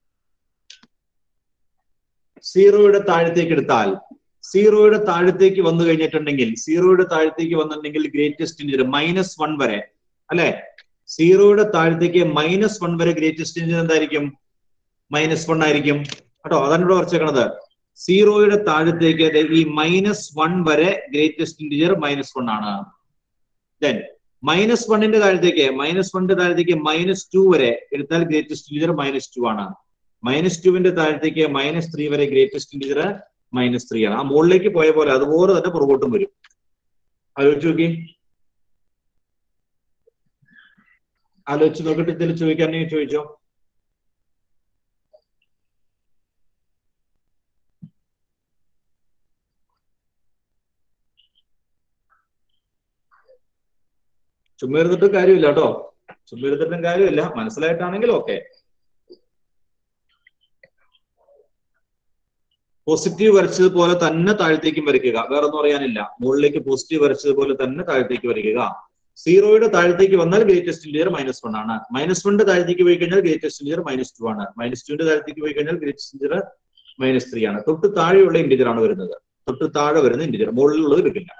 സീറോയുടെ താഴത്തേക്ക് എടുത്താൽ സീറോയുടെ താഴത്തേക്ക് വന്നു കഴിഞ്ഞിട്ടുണ്ടെങ്കിൽ സീറോയുടെ താഴത്തേക്ക് വന്നിട്ടുണ്ടെങ്കിൽ ഗ്രേറ്റസ്റ്റ് ഇന്റീരിയർ മൈനസ് വൺ വരെ അല്ലെ സീറോയുടെ താഴത്തേക്ക് മൈനസ് വൺ വരെ ഗ്രേറ്റസ്റ്റ് ഇന്റീരിയർ എന്തായിരിക്കും മൈനസ് വൺ ആയിരിക്കും കേട്ടോ അതാണ് ഇവിടെ വരച്ചേക്കണത് സീറോയുടെ താഴത്തേക്ക് ദേ ഈ മൈനസ് വൺ വരെ ഗ്രേറ്റസ്റ്റ് ഇന്റീരിയർ മൈനസ് വൺ ആണ് ദെൻ മൈനസ് വണ്ണിന്റെ താഴത്തേക്ക് മൈനസ് വണ്ണിന്റെ താഴത്തേക്ക് മൈനസ് ടു വരെ എടുത്താൽ ഗ്രേറ്റസ്റ്റ് ഇന്റീരിയർ മൈനസ് ടു ആണ് മൈനസ് ടുവിന്റെ താഴത്തേക്ക് മൈനസ് ത്രീ വരെ ഗ്രേറ്റസ്റ്റ് ഇന്റീരിയർ മൈനസ് ത്രീ ആണ് ആ മുകളിലേക്ക് പോയ പോലെ അതുപോലെ തന്നെ പുറകോട്ടും വരും ആലോചിച്ച് നോക്കി ആലോചിച്ച് നോക്കിയിട്ട് ഇതിൽ ചോദിക്കാനെങ്കിൽ ചോദിച്ചോ ചുമ്മാ ഇരുന്നിട്ട് കാര്യമില്ല കേട്ടോ ചുമ്മാ ഇരുന്നിട്ടും കാര്യമില്ല മനസ്സിലായിട്ടാണെങ്കിൽ ഓക്കെ പോസിറ്റീവ് വരച്ചതുപോലെ തന്നെ താഴത്തേക്കും വരയ്ക്കുക വേറെ ഒന്നും അറിയാനില്ല മുകളിലേക്ക് പോസിറ്റീവ് വരച്ചതുപോലെ തന്നെ താഴത്തേക്ക് വരയ്ക്കുക സീറോയുടെ താഴത്തേക്ക് വന്നാൽ ഗ്രേറ്റസ്റ്റ് ഇന്റീരിയർ മൈനസ് വൺ ആണ് മൈനസ് വണ്ണിന്റെ താഴത്തേക്ക് പോയി കഴിഞ്ഞാൽ ഗ്രേറ്റസ്റ്റ് ഇന്റീരിയർ മൈനസ് ടു ആണ് മൈനസ് ടുവിന്റെ താഴത്തേക്ക് പോയി കഴിഞ്ഞാൽ ഗ്രേറ്റസ്റ്റ് ഇന്റീരിയർ മൈനസ് ത്രീ ആണ് തൊട്ട് താഴെയുള്ള ഇന്റീരിയർ ആണ് വരുന്നത് തൊട്ട് താഴെ വരുന്ന ഇന്റീരിയർ മുകളിലുള്ളത് എടുക്കില്ല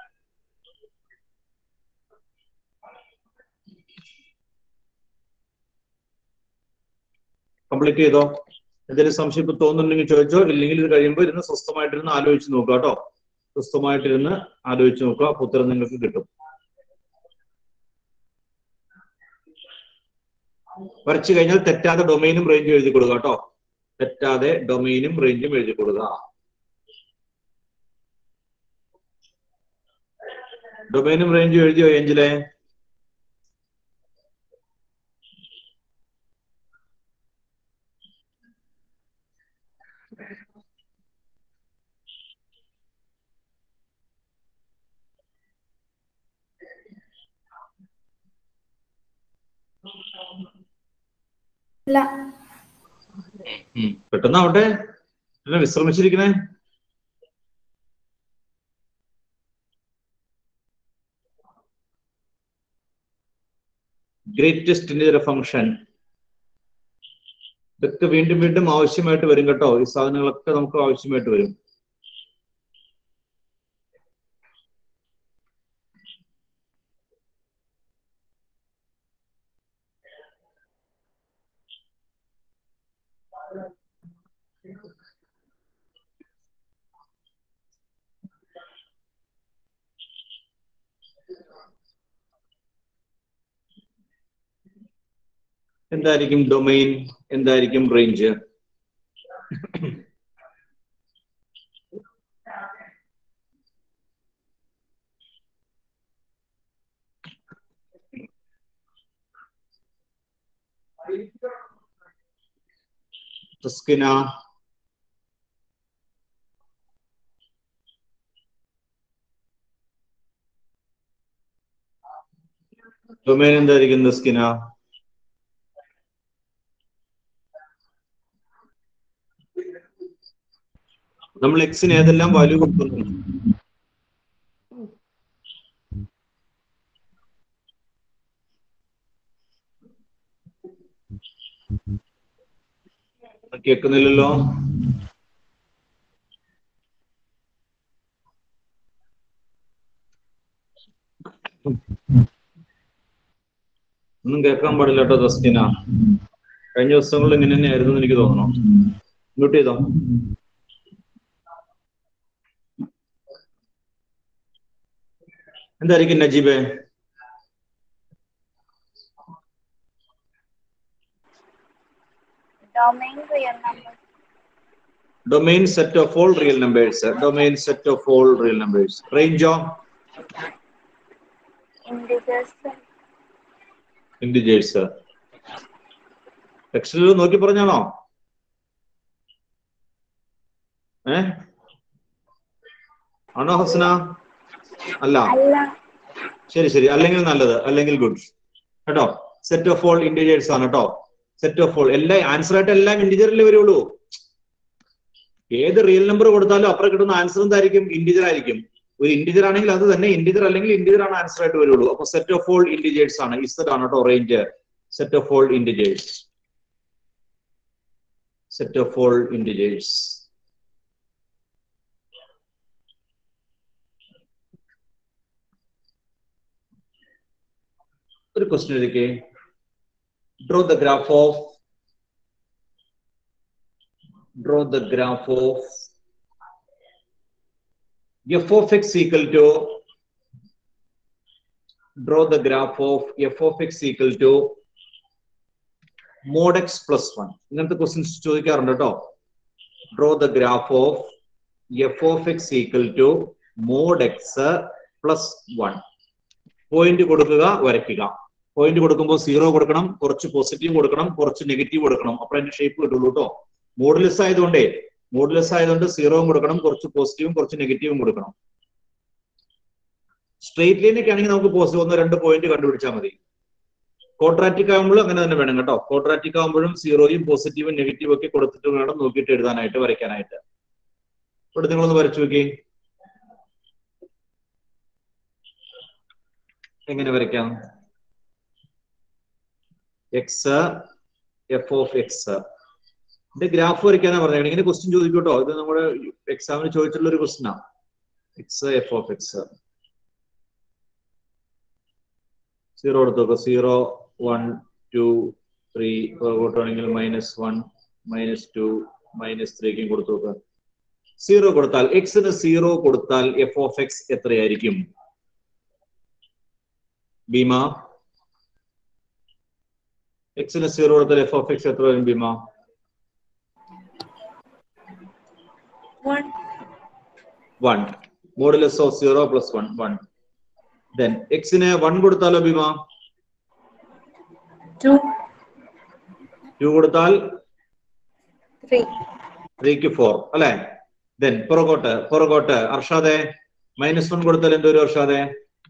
കംപ്ലീറ്റ് ചെയ്തോ എന്തെങ്കിലും സംശയം ഇപ്പൊ തോന്നുന്നുണ്ടെങ്കിൽ ചോദിച്ചോ ഇല്ലെങ്കിൽ ഇത് കഴിയുമ്പോൾ ഇരുന്ന് സ്വസ്ഥമായിട്ടിരുന്ന് ആലോചിച്ച് നോക്കുക കേട്ടോ സ്വസ്ഥമായിട്ടിരുന്ന് ആലോചിച്ച് നോക്കുക അപ്പൊ ഉത്തരം നിങ്ങൾക്ക് കിട്ടും വരച്ചു കഴിഞ്ഞാൽ തെറ്റാതെ ഡൊമൈനും റേഞ്ചും എഴുതി കൊടുക്കുക കേട്ടോ തെറ്റാതെ ഡൊമൈനും റേഞ്ചും എഴുതി കൊടുക്കുക ഡൊമൈനും റേഞ്ചും എഴുതിയോ ഏഞ്ചിലെ ഇല്ല ഉം. പെട്ടെന്നാവട്ടെ പിന്നെ വിശ്രമിച്ചിരിക്കണേ ഗ്രേറ്റസ്റ്റ് ഇന്റീജർ ഫംഗ്ഷൻ ഇതൊക്കെ വീണ്ടും വീണ്ടും ആവശ്യമായിട്ട് വരും കേട്ടോ ഈ സാധനങ്ങളൊക്കെ നമുക്ക് ആവശ്യമായിട്ട് വരും എന്തായിരിക്കും ഡൊമൈൻ എന്തായിരിക്കും റേഞ്ച് റിസ്കിന ഡൊമൈൻ എന്തായിരിക്കും റിസ്കിന നമ്മൾ എക്സിന് ഏതെല്ലാം വാല്യൂ കൊടുക്കുന്നു കേൾക്കുന്നില്ലല്ലോ ഒന്നും കേൾക്കാൻ പാടില്ല കേട്ടോ ദസ്റ്റിന കഴിഞ്ഞ ദിവസങ്ങളിൽ ഇങ്ങനെ തന്നെയായിരുന്നു എന്ന് എനിക്ക് തോന്നുന്നു മ്യൂട്ട് ചെയ്തോ എന്തായിരിക്കും നജീബെ domain real number domain set of all real numbers domain set of all real numbers range of integers integers ടെക്സ്റ്റിൽ നോക്കി പറഞ്ഞാണോ ഏ ആണോ ഹസന അല്ല അല്ല ശരി ശരി അല്ലെങ്കിൽ നല്ലത് അല്ലെങ്കിൽ ഗുഡ് കേട്ടോ സെറ്റ് ഓഫ് ഓൾ ഇന്റീരിയേഴ്സ് ആണ് കേട്ടോ സെറ്റ് ഓഫ് ഓൾ എല്ലാ ആൻസർ ആയിട്ട് എല്ലാം ഇന്റീരിയറിലേ വരുള്ളൂ ഏത് റിയൽ നമ്പർ കൊടുത്താലും അപ്പുറം കിട്ടുന്ന ആൻസർ എന്തായിരിക്കും ഇന്റീജർ ആയിരിക്കും ഒരു ഇന്റീജർ ആണെങ്കിൽ അത് തന്നെ ഇന്റീജർ അല്ലെങ്കിൽ ഇന്റീജർ ആണ് ആൻസർ ആയിട്ട് വരുള്ളൂ അപ്പൊ സെറ്റ് ഓഫ് ഓൾ ഇന്റീജേഴ്സ് ആണ് ഇസഡ് ആണ് കേട്ടോ range set of all integers set of all integers ഒരു ക്വസ്റ്റ്യൻ എഴുതിക്കേ draw the graph of draw the graph of F of X equal to draw the graph of F of X equal to mod x plus one ഇങ്ങനത്തെ questions ചോദിക്കാറുണ്ട് കേട്ടോ draw the graph of F of X equal to mod x plus one point കൊടുക്കുക വരയ്ക്കുക point കൊടുക്കുമ്പോൾ zero കൊടുക്കണം കുറച്ച് positive കൊടുക്കണം കുറച്ച് നെഗറ്റീവ് കൊടുക്കണം അപ്പോൾ അതിന്റെ ഷേപ്പ് കിട്ടുള്ളൂ കേട്ടോ മോഡുലസ് ആയതുകൊണ്ടേ മോഡുലസ് ആയതുകൊണ്ട് സീറോയും കൊടുക്കണം കുറച്ച് പോസിറ്റീവും കുറച്ച് നെഗറ്റീവും കൊടുക്കണം സ്ട്രെയിറ്റ് ലൈനൊക്കെ ആണെങ്കിൽ നമുക്ക് പോസിറ്റീവ് ഒന്ന് രണ്ട് പോയിന്റ് കണ്ടുപിടിച്ചാൽ മതി കോട്രാറ്റിക് ആകുമ്പോഴും അങ്ങനെ തന്നെ വേണം കേട്ടോ കോട്രാറ്റിക് ആകുമ്പോഴും സീറോയും പോസിറ്റീവും നെഗറ്റീവും ഒക്കെ കൊടുത്തിട്ട് വേണം നോക്കിയിട്ട് എഴുതാനായിട്ട് വരയ്ക്കാനായിട്ട് ഇവിടെ നിങ്ങളൊന്ന് വരച്ചു നോക്കി എങ്ങനെ വരയ്ക്കാം എക്സ് എഫ് ഓഫ് എക്സ് ഇതിന്റെ ഗ്രാഫ് വരയ്ക്കാനാ പറഞ്ഞത് ഇങ്ങനെ ക്വസ്റ്റ്യൻ ചോദിക്കൂട്ടോ ഇത് നമ്മുടെ എക്സാമിന് ചോദിച്ചിട്ടുള്ള ഒരു ക്വസ്റ്റ്യനാ x F of X zero എടുത്തു നോക്കുക സീറോ വൺ ടു ത്രീ കൂട്ടുവാണെങ്കിൽ minus one minus two minus ത്രീക്കും കൊടുത്തു നോക്കുക സീറോ കൊടുത്താൽ എക്സിന് സീറോ കൊടുത്താൽ എഫ് ഓഫ് എക്സ് എത്രയായിരിക്കും ഭീമ എക്സിന് സീറോ കൊടുത്താൽ എഫ് ഓഫ് എക്സ് എത്ര വരും ഭീമ one one modulus of zero plus one one then എക്സിന് വൺ കൊടുത്താലോ ഭീമ ടു ടു കൊടുത്താൽ ത്രീ ത്രീക്ക് ഫോർ അല്ലെ ദെൻ പുറകോട്ട് പുറകോട്ട് അർഷാദെ മൈനസ് വൺ കൊടുത്താൽ എന്തോരും അർഷാദെ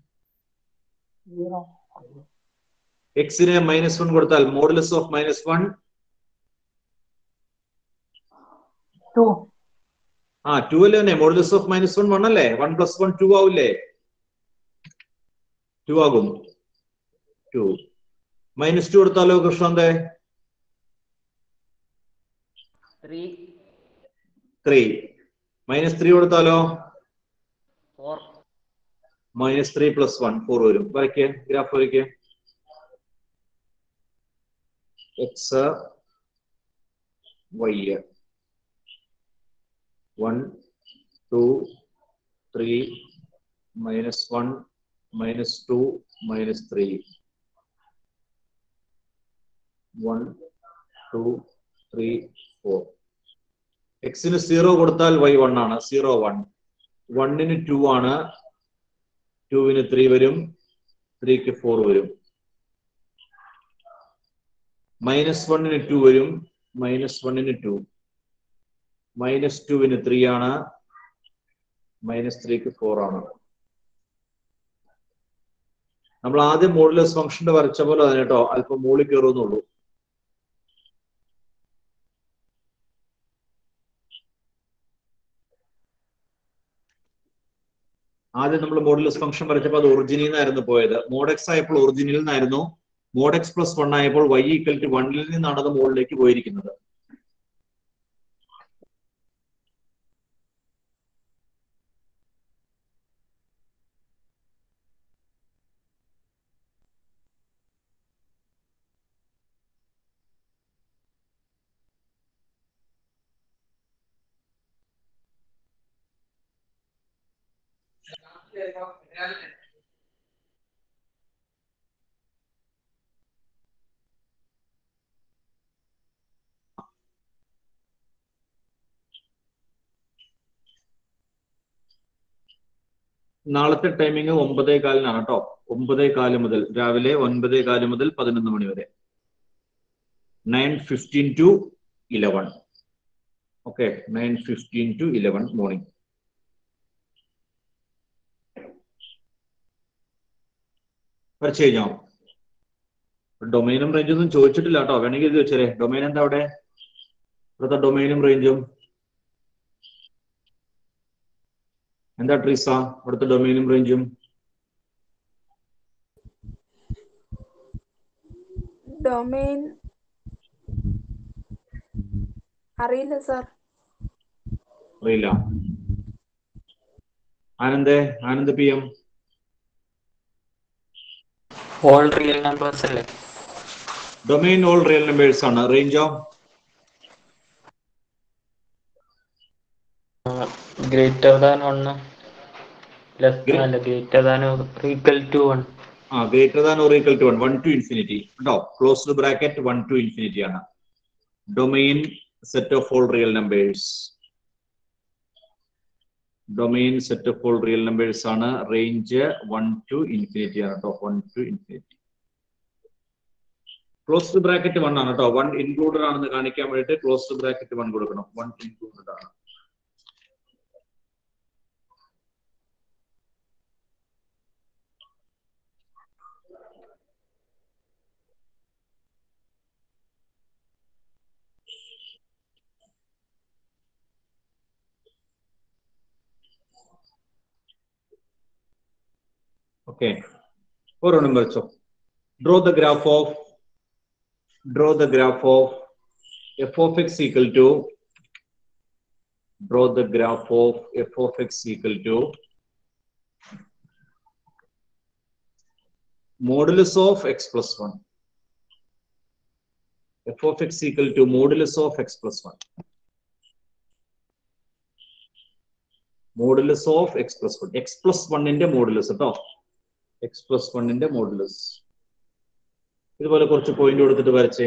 എക്സിന് മൈനസ് വൺ കൊടുത്താൽ modulus of minus one two ആ ടു അല്ലേ തന്നെ modulus of minus one one അല്ലേ വൺ പ്ലസ് വൺ ടു ആവില്ലേ ടു ആകും ടു മൈനസ് ടു കൊടുത്താലോ കൃഷ്ണന്റെ ത്രീ ത്രീ മൈനസ് ത്രീ കൊടുത്താലോ four minus three plus one four വരും വരയ്ക്ക് ഗ്രാഫ് വരയ്ക്ക് X Y one two three minus one minus two minus three one two three four എക്സിന് zero കൊടുത്താൽ Y one ആണ് zero one വണ്ണിന് two ആണ് ടുവിന് ത്രീ വരും ത്രീക്ക് ഫോർ വരും മൈനസ് വണ്ണിന് ടു വരും മൈനസ് വണ്ണിന് ടു മൈനസ് ടുവിന് ത്രീ ആണ് മൈനസ് ത്രീക്ക് ഫോർ ആണ് നമ്മൾ ആദ്യം മോഡുലസ് ഫംഗ്ഷന്റെ വരച്ച പോലെ തന്നെ കേട്ടോ അല്പം മുകളിൽ കയറുന്നുള്ളൂ ആദ്യം നമ്മൾ മോഡുലസ് ഫംഗ്ഷൻ വരച്ചപ്പോൾ അത് ഒറിജിനിൽ നിന്നായിരുന്നു പോയത് മോഡെക്സ് ആയപ്പോൾ ഒറിജിനിൽ നിന്നായിരുന്നു മോഡെക്സ് പ്ലസ് വൺ ആയപ്പോൾ വൈ ഈക്വൽ ടു വണ്ണിൽ നിന്നാണ് അത് മുകളിലേക്ക് പോയിരിക്കുന്നത് നാളത്തെ ടൈമിംഗ് ഒമ്പതേ കാലിനാണ് കേട്ടോ ഒമ്പതേ കാല് മുതൽ രാവിലെ ഒൻപതേ കാല് മുതൽ പതിനൊന്ന് മണി വരെ nine fifteen to eleven okay nine fifteen to eleven morning വരച്ചു കഴിഞ്ഞോ ഡൊമൈനും റേഞ്ചും ഒന്നും ചോദിച്ചിട്ടില്ല കേട്ടോ വേണമെങ്കിൽ ഇത് വെച്ചേ ഡൊമൈൻ എന്താ അവിടെ ഇവിടുത്തെ ഡൊമൈനും റേഞ്ചും എന്താ ട്രീസ ഇവിടുത്തെ ഡൊമൈനും റേഞ്ചും ഡൊമൈൻ അറിയില്ല സാർ അറിയില്ല Anand Anand P M all real numbers അല്ലേ ഡൊമൈൻ ഓൾ റിയൽ നമ്പേഴ്സ് ആണ് റേഞ്ചോ ഗ്രേറ്റർ ദാൻ വൺ ലെസ് അല്ല greater than equal to one ആ greater than or equal to one one to infinity കേട്ടോ closed bracket one to infinity ആണ് domain set of all real numbers domain set of all real numbers ആണ് range one to infinity ആണ് കേട്ടോ one to infinity closed bracket one ആണ് കേട്ടോ one included ആണെന്ന് കാണിക്കാൻ വേണ്ടിയിട്ട് ക്ലോസ്ഡ് ബ്രാക്കറ്റ് വൺ കൊടുക്കണം വൺ ഇൻക്ലൂഡഡ് ആണ് Okay. ഒരെണ്ണം വരച്ചോ draw the graph of draw the graph of F of X equal to draw the graph of F of X equal to modulus of X plus one F of X equal to modulus of X plus one modulus of X plus one X plus വണ്ണിന്റെ modulus കേട്ടോ X plus വണ്ണിന്റെ modulus ഇതുപോലെ കുറച്ച് point കൊടുത്തിട്ട് വരച്ചേ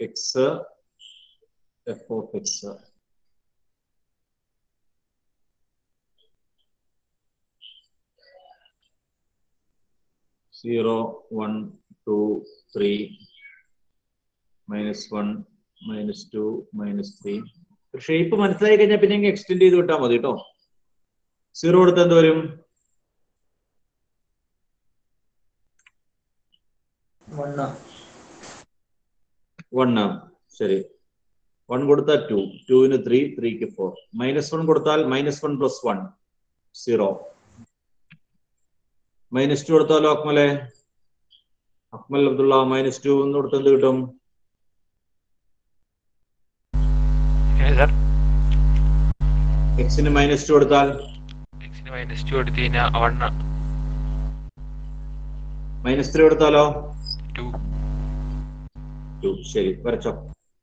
X F of X zero one two three minus one minus two minus three shape മനസ്സിലായി കഴിഞ്ഞാൽ പിന്നെ എക്സ്റ്റെൻഡ് ചെയ്ത് വിട്ടാൽ മതി കേട്ടോ സീറോ കൊടുത്ത് എന്ത് വരും വണ്ണ വൺ ശരി വൺ കൊടുത്താൽ ടു ടുവിന് ത്രീ ത്രീക്ക് ഫോർ മൈനസ് വൺ കൊടുത്താൽ minus one plus one zero minus two കൊടുത്താലോ അക്മലെ അക്മൽ അബ്ദുള്ള മൈനസ് ടു എന്ന് കൊടുത്ത് എന്ത് കിട്ടും എക്സിന് മൈനസ് ടു കൊടുത്താൽ എക്സിന് മൈനസ് ടു എടുത്തു കഴിഞ്ഞാൽ വണ്ണ മൈനസ് ത്രീ കൊടുത്താലോ ടു ടു ശരി വരച്ചോ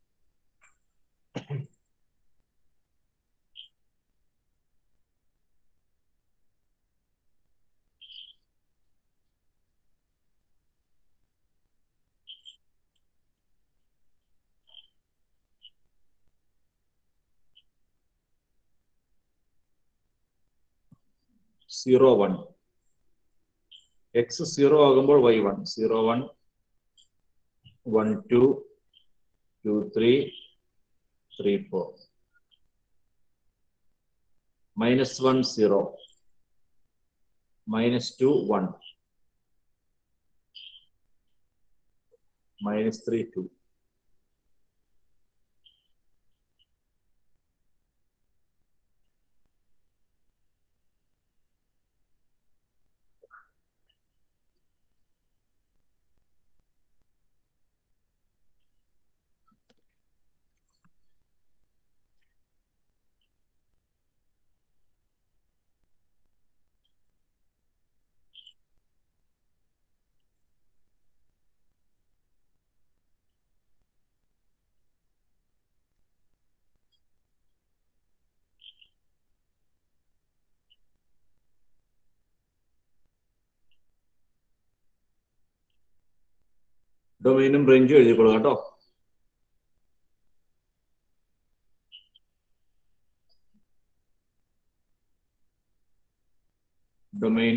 സീറോ വൺ എക്സ് സീറോ ആകുമ്പോൾ Y one zero one one two two three three four minus one zero minus two one minus three two ഡൊമൈനും റേഞ്ചും എഴുതിക്കൊള്ളുക കേട്ടോ ഡൊമൈൻ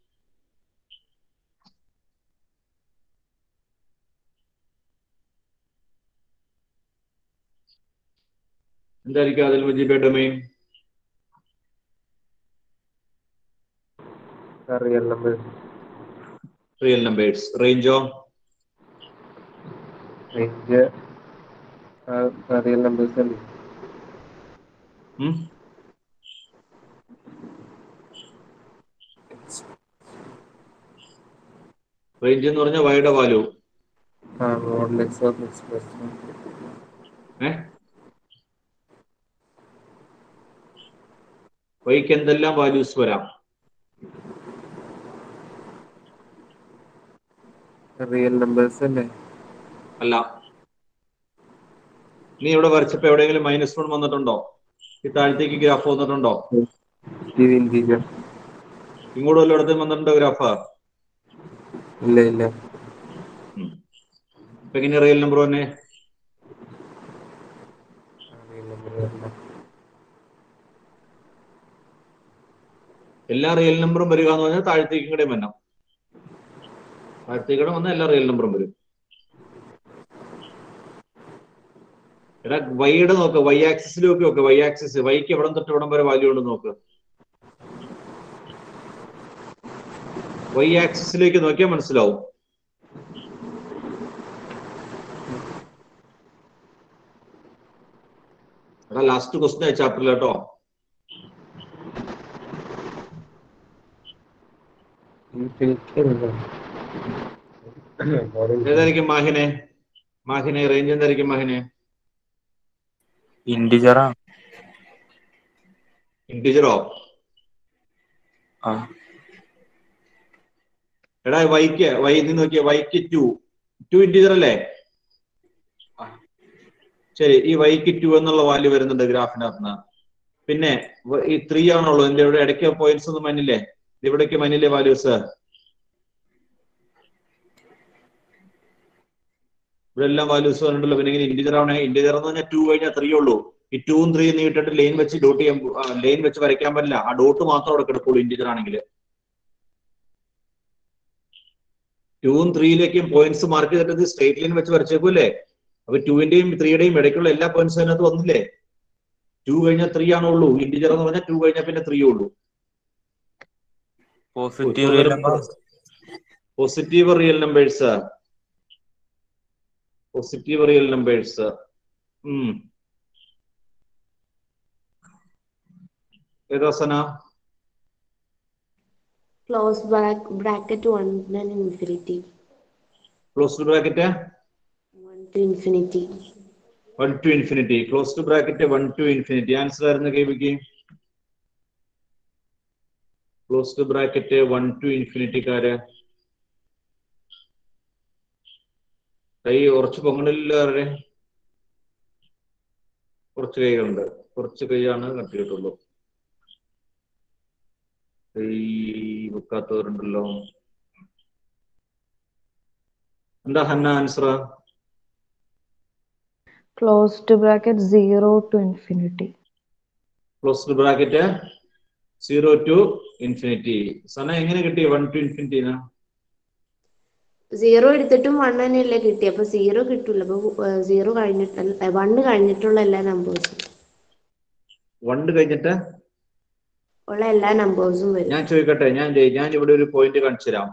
എന്തായിരിക്കും അതിൽ Mujeeba domain real numbers real numbers റേഞ്ചോ റേഞ്ച് റിയൽ നമ്പേഴ്സ് അല്ലേ ഉം? റേഞ്ച് എന്ന് പറഞ്ഞാൽ വൈയുടെ വാല്യൂ ആ model X of X plus A വൈക്ക് എന്തെല്ലാം വാല്യൂസ് വരാം റിയൽ നമ്പേഴ്സ് അല്ലേ അല്ല നീ ഇവിടെ വരച്ചപ്പോ എവിടെയെങ്കിലും മൈനസ് വൺ വന്നിട്ടുണ്ടോ ഈ താഴത്തേക്ക് ഗ്രാഫ് വന്നിട്ടുണ്ടോ ഇത് ഇൻറ്റീജർ ഇങ്ങോട്ട് വല്ലയിടത്തും വന്നിട്ടുണ്ടോ ഗ്രാഫ് ഇല്ല ഇല്ല ഇപ്പൊ എങ്ങനെ റിയൽ നമ്പർ തന്നെ റിയൽ നമ്പർ അല്ല എല്ലാ റിയൽ നമ്പറും വരിക എന്ന് പറഞ്ഞാൽ താഴത്തേക്കും കൂടെ വരണം താഴത്തേക്കൂടെ വന്നാൽ എല്ലാ റിയൽ നമ്പറും വരും എടാ വൈയുടെ നോക്ക് വൈ ആക്സിസിലേക്ക് നോക്ക് വൈ ആക്സിസ് വൈക്ക് എവിടം തൊട്ട് എവിടം വരെ വാല്യൂ ഉണ്ട് നോക്ക് വൈ ആക്സിസിലേക്ക് നോക്കിയാൽ മനസ്സിലാവും എടാ ലാസ്റ്റ് ക്വസ്റ്റ്യൻ ചാപ്റ്ററിൽ കേട്ടോ ഏതായിരിക്കും മാഹിനെ മാഹിനെ റേഞ്ച് എന്തായിരിക്കും മാഹിനെ ഇൻറ്റിജറാ ഇന്റിജറോ ആ എടാ വൈക്ക് വൈ നിന്ന് നോക്കിയ വൈക്ക് ടു ടു ഇന്റിജർ അല്ലേ ശരി ഈ വൈക്ക് ടു എന്നുള്ള വാല്യൂ വരുന്നുണ്ട് ഗ്രാഫിനകത്ത് പിന്നെ വ- ഈ ത്രീ ആണുള്ളൂ ഇതിന്റെ ഇവിടെ ഇടയ്ക്ക് പോയിന്റ്സ് ഒന്നും മഞ്ഞില്ലേ ഇവിടേക്ക് മഞ്ഞില്ലേ വാല്യൂസ് ഇവിടെ എല്ലാം വാല്യൂസ് പറഞ്ഞിട്ടുള്ളൂ പിന്നെ ഇങ്ങനെ ഇന്റിജർ ആണ് ഇന്റിജർ എന്ന് പറഞ്ഞാൽ ടു കഴിഞ്ഞാൽ ത്രീ ഉള്ളൂ ഈ ടൂവും ത്രീ നീട്ടിട്ട് ലൈൻ വെച്ച് ഡോട്ട് ചെയ്യാൻ ലൈൻ വെച്ച് വരയ്ക്കാൻ പറ്റില്ല ആ ഡോട്ട് മാത്രം അവിടെ കിടക്കുള്ളൂ ഇന്റിജർ ആണെങ്കിൽ ടൂവും ത്രീയിലേക്കും പോയിന്റ്സ് മാർക്ക് ചെയ്തിട്ട് സ്ട്രേറ്റ് ലൈൻ വെച്ച് വരച്ചേക്കൂല്ലേ അപ്പൊ ടൂവിന്റെയും ത്രീയുടെയും ഇടയ്ക്കുള്ള എല്ലാ പോയിന്റ്സും അതിനകത്ത് വന്നില്ലേ ടു കഴിഞ്ഞാൽ ത്രീ ആണോ ഉള്ളൂ ഇന്റിജർ എന്ന് പറഞ്ഞാൽ ടു കഴിഞ്ഞാൽ പിന്നെ ത്രീ ഉള്ളൂ positive real number positive real numbers positive real numbers ഏതാ Sana Close back bracket 1 and infinity. Closed bracket 1 to infinity. One to infinity closed bracket one to infinity answer ആയിരുന്നു കേൾവിക്ക് ക്ലോസ്ഡ് ബ്രാക്കറ്റ് വൺ ടു ഇൻഫിനിറ്റിക്കാര് കൈ കുറച്ച് പൊങ്ങണില്ല ആരുടെ കുറച്ച് കൈകളുണ്ട് കുറച്ച് കൈയാണ് കട്ടിയിട്ടുള്ളൂ കൈ വെക്കാത്തവരുണ്ടല്ലോ എന്താ Hanna answer closed bracket zero to infinity closed bracket zero to infinity Sana എങ്ങനെ കിട്ടി വൺ ടു ഇൻഫിനിറ്റി സീറോ എടുത്തിട്ടും വൺ തന്നെയല്ലേ കിട്ടി അപ്പൊ സീറോ കിട്ടൂല അപ്പൊ സീറോ കഴിഞ്ഞിട്ട് വണ്ണ് കഴിഞ്ഞിട്ടുള്ള എല്ലാ നമ്പേഴ്സും വണ്ട് കഴിഞ്ഞിട്ട് ഉള്ള എല്ലാ നമ്പേഴ്സും വരും ഞാൻ ചോദിക്കട്ടെ ഞാൻ ദേ- ഞാൻ ഇവിടെ ഒരു പോയിന്റ് കാണിച്ചു തരാം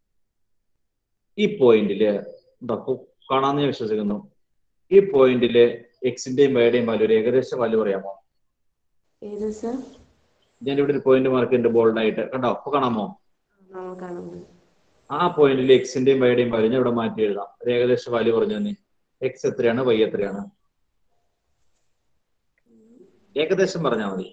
ഈ പോയിന്റില് എന്താ ഇപ്പൊ കാണാന്ന് ഞാൻ വിശ്വസിക്കുന്നു ഈ പോയിന്റില് എക്സിന്റെയും വൈയുടെയും വാല്യൂ ഒരു ഏകദേശ വാല്യൂ പറയാമോ ഏത് സർ ഞാൻ ഇവിടെ ഒരു പോയിന്റ് മാർക്ക് ചെയ്യുന്നുണ്ട് ബോൾഡ് ആയിട്ട് കണ്ടോ അപ്പൊ കാണാമോ കാണാം ആ പോയിന്റിൽ എക്സിന്റെയും വൈയുടെയും വാല്യൂ ഞാൻ ഇവിടെ മാറ്റി എഴുതാം ഒരു ഏകദേശ വാല്യൂ പറഞ്ഞു തന്നെ എക്സ് എത്രയാണ് വൈ എത്രയാണ് ഏകദേശം പറഞ്ഞാൽ മതി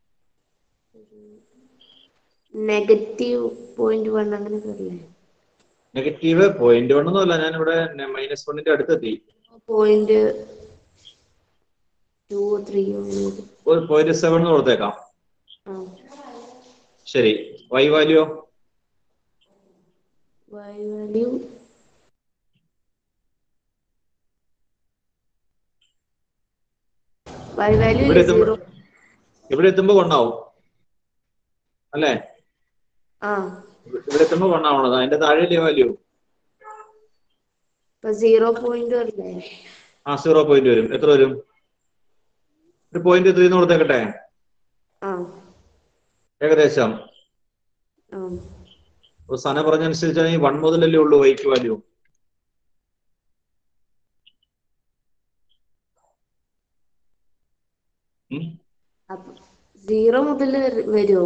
നെഗറ്റീവ് പോയിന്റ് വൺ അങ്ങനെ വരില്ലേ നെഗറ്റീവ് പോയിന്റ് വൺ ഒന്നുമല്ല ഞാൻ ഇവിടെ മൈനസ് വണ്ണിന്റെ അടുത്തെത്തി പോയിന്റ് ടു ത്രീ ഒരു പോയിന്റ് സെവൻ എന്ന് കൊടുത്തേക്കാം ശരി Y value Y value Y value ഇവിടെ എത്തുമ്പോ സീറോ ഇവിടെ എത്തുമ്പോ കൊണ്ടാവും അല്ലേ ആ ഇവിടെ എത്തുമ്പോ കൊണ്ടാവണത് അതിന്റെ താഴെയല്ലേ വാല്യൂ ഇപ്പൊ സീറോ പോയിന്റ് വരില്ലേ ആ സീറോ പോയിന്റ് വരും എത്ര വരും ഒരു പോയിന്റ് ത്രീ എന്ന് കൊടുത്തേക്കട്ടെ ആ ഏകദേശം ആ അപ്പൊ സന പറഞ്ഞനുസരിച്ചാണെങ്കിൽ വൺ മുതലല്ലേ ഉള്ളൂ വൈക്ക് വാല്യൂ അപ്പൊ സീറോ മുതൽ വരുമോ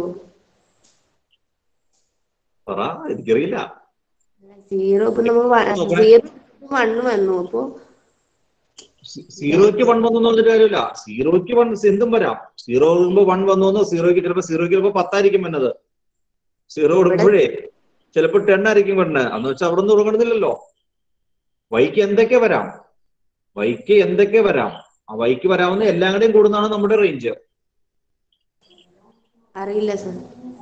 പറ എനിക്കറിയില്ല സീറോ ഇപ്പൊ നമ്മൾ നോക്കണേ. സീറോ വണ്ണ് വന്നു അപ്പൊ സീറോയ്ക്ക് വൺ വന്നു എന്ന് പറഞ്ഞിട്ട് കാര്യമില്ല സീറോയ്ക്ക് വൺ എന്തും വരാം സീറോ കൊടുക്കുമ്പോ വൺ വന്നു എന്ന് സീറോയ്ക്ക് ചിലപ്പോ സീറോയ്ക്ക് ചിലപ്പോ പത്തായിരിക്കും വരുന്നത് സീറോ കൊടുക്കുമ്പോഴേ ചിലപ്പോ ടെൻ ആയിരിക്കും വരുന്നത് എന്ന് വെച്ചാൽ അവിടെ നിന്ന് തുടങ്ങണമെന്നില്ലല്ലോ വൈക്ക് എന്തൊക്കെ വരാം വൈക്ക് എന്തൊക്കെ വരാം ആ വൈക്ക് വരാവുന്ന എല്ലാം കൂടെയും കൂടുന്നതാണ് നമ്മുടെ റേഞ്ച് അറിയില്ല sir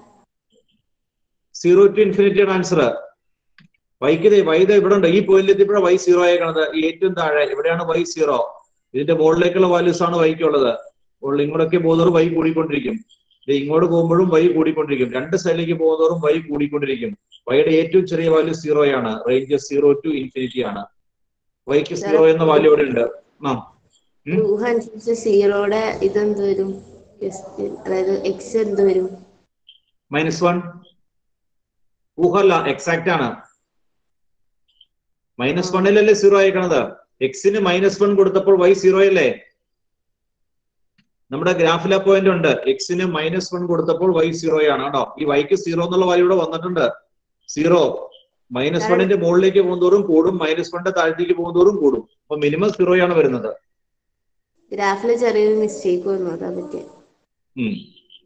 zero to infinity answer വൈക്ക് ദേ വൈ ദേ ഇവിടെ ഉണ്ട് ഈ പോയിന്റിൽ എത്തിയപ്പോഴാണ് വൈ സീറോ ആയേക്കണത് ഈ ഏറ്റവും താഴെ ഇവിടെയാണ് വൈ സീറോ ഇതിന്റെ മുകളിലേക്കുള്ള വാല്യൂസ് ആണ് വൈക്കുള്ളത് അപ്പോൾ ഇങ്ങോട്ടൊക്കെ പോകുന്നവർ വൈ കൂടിക്കൊണ്ടിരിക്കും ഇത് ഇങ്ങോട്ട് പോകുമ്പോഴും വൈ കൂടിക്കൊണ്ടിരിക്കും രണ്ട് സൈഡിലേക്ക് പോകുന്നവരും വൈ കൂടിക്കൊണ്ടിരിക്കും വൈയുടെ ഏറ്റവും ചെറിയ വാല്യൂ സീറോ ആണ് റേഞ്ച് സീറോ ടു ഇൻഫിനിറ്റി ആണ് വൈക്ക് സീറോ എന്ന വാല്യൂ ഇവിടെ ഉണ്ട് ആ ഊഹ അനുസരിച്ച് സീറോയുടെ ഇതെന്ത് വരും Just അതായത് എക്സ് എന്ത് വരും മൈനസ് വൺ ഊഹല്ല എക്സാക്ട് ആണ് മൈനസ് വണ്ണിലല്ലേ സീറോ ആയിക്കണത് എക്സിന് മൈനസ് വൺ കൊടുത്തപ്പോൾ വൈ സീറോ അല്ലേ നമ്മുടെ ഗ്രാഫിലെ പോയിന്റ് ഉണ്ട് എക്സിന് മൈനസ് വൺ കൊടുത്തപ്പോൾ വൈ സീറോ ആണ് കേട്ടോ ഈ വൈക്ക് സീറോ എന്നുള്ള വാല്യൂ ഇവിടെ വന്നിട്ടുണ്ട് സീറോ മൈനസ് വണ്ണിന്റെ മുകളിലേക്ക് പോകുന്നതോറും കൂടും മൈനസ് വണ്ണിന്റെ താഴത്തേക്ക് പോകുന്നതോറും കൂടും അപ്പൊ മിനിമം സീറോ ആണ് വരുന്നത് ഗ്രാഫില് ചെറിയൊരു മിസ്റ്റേക്ക് വന്നു അതാ പറ്റിയ ഉം.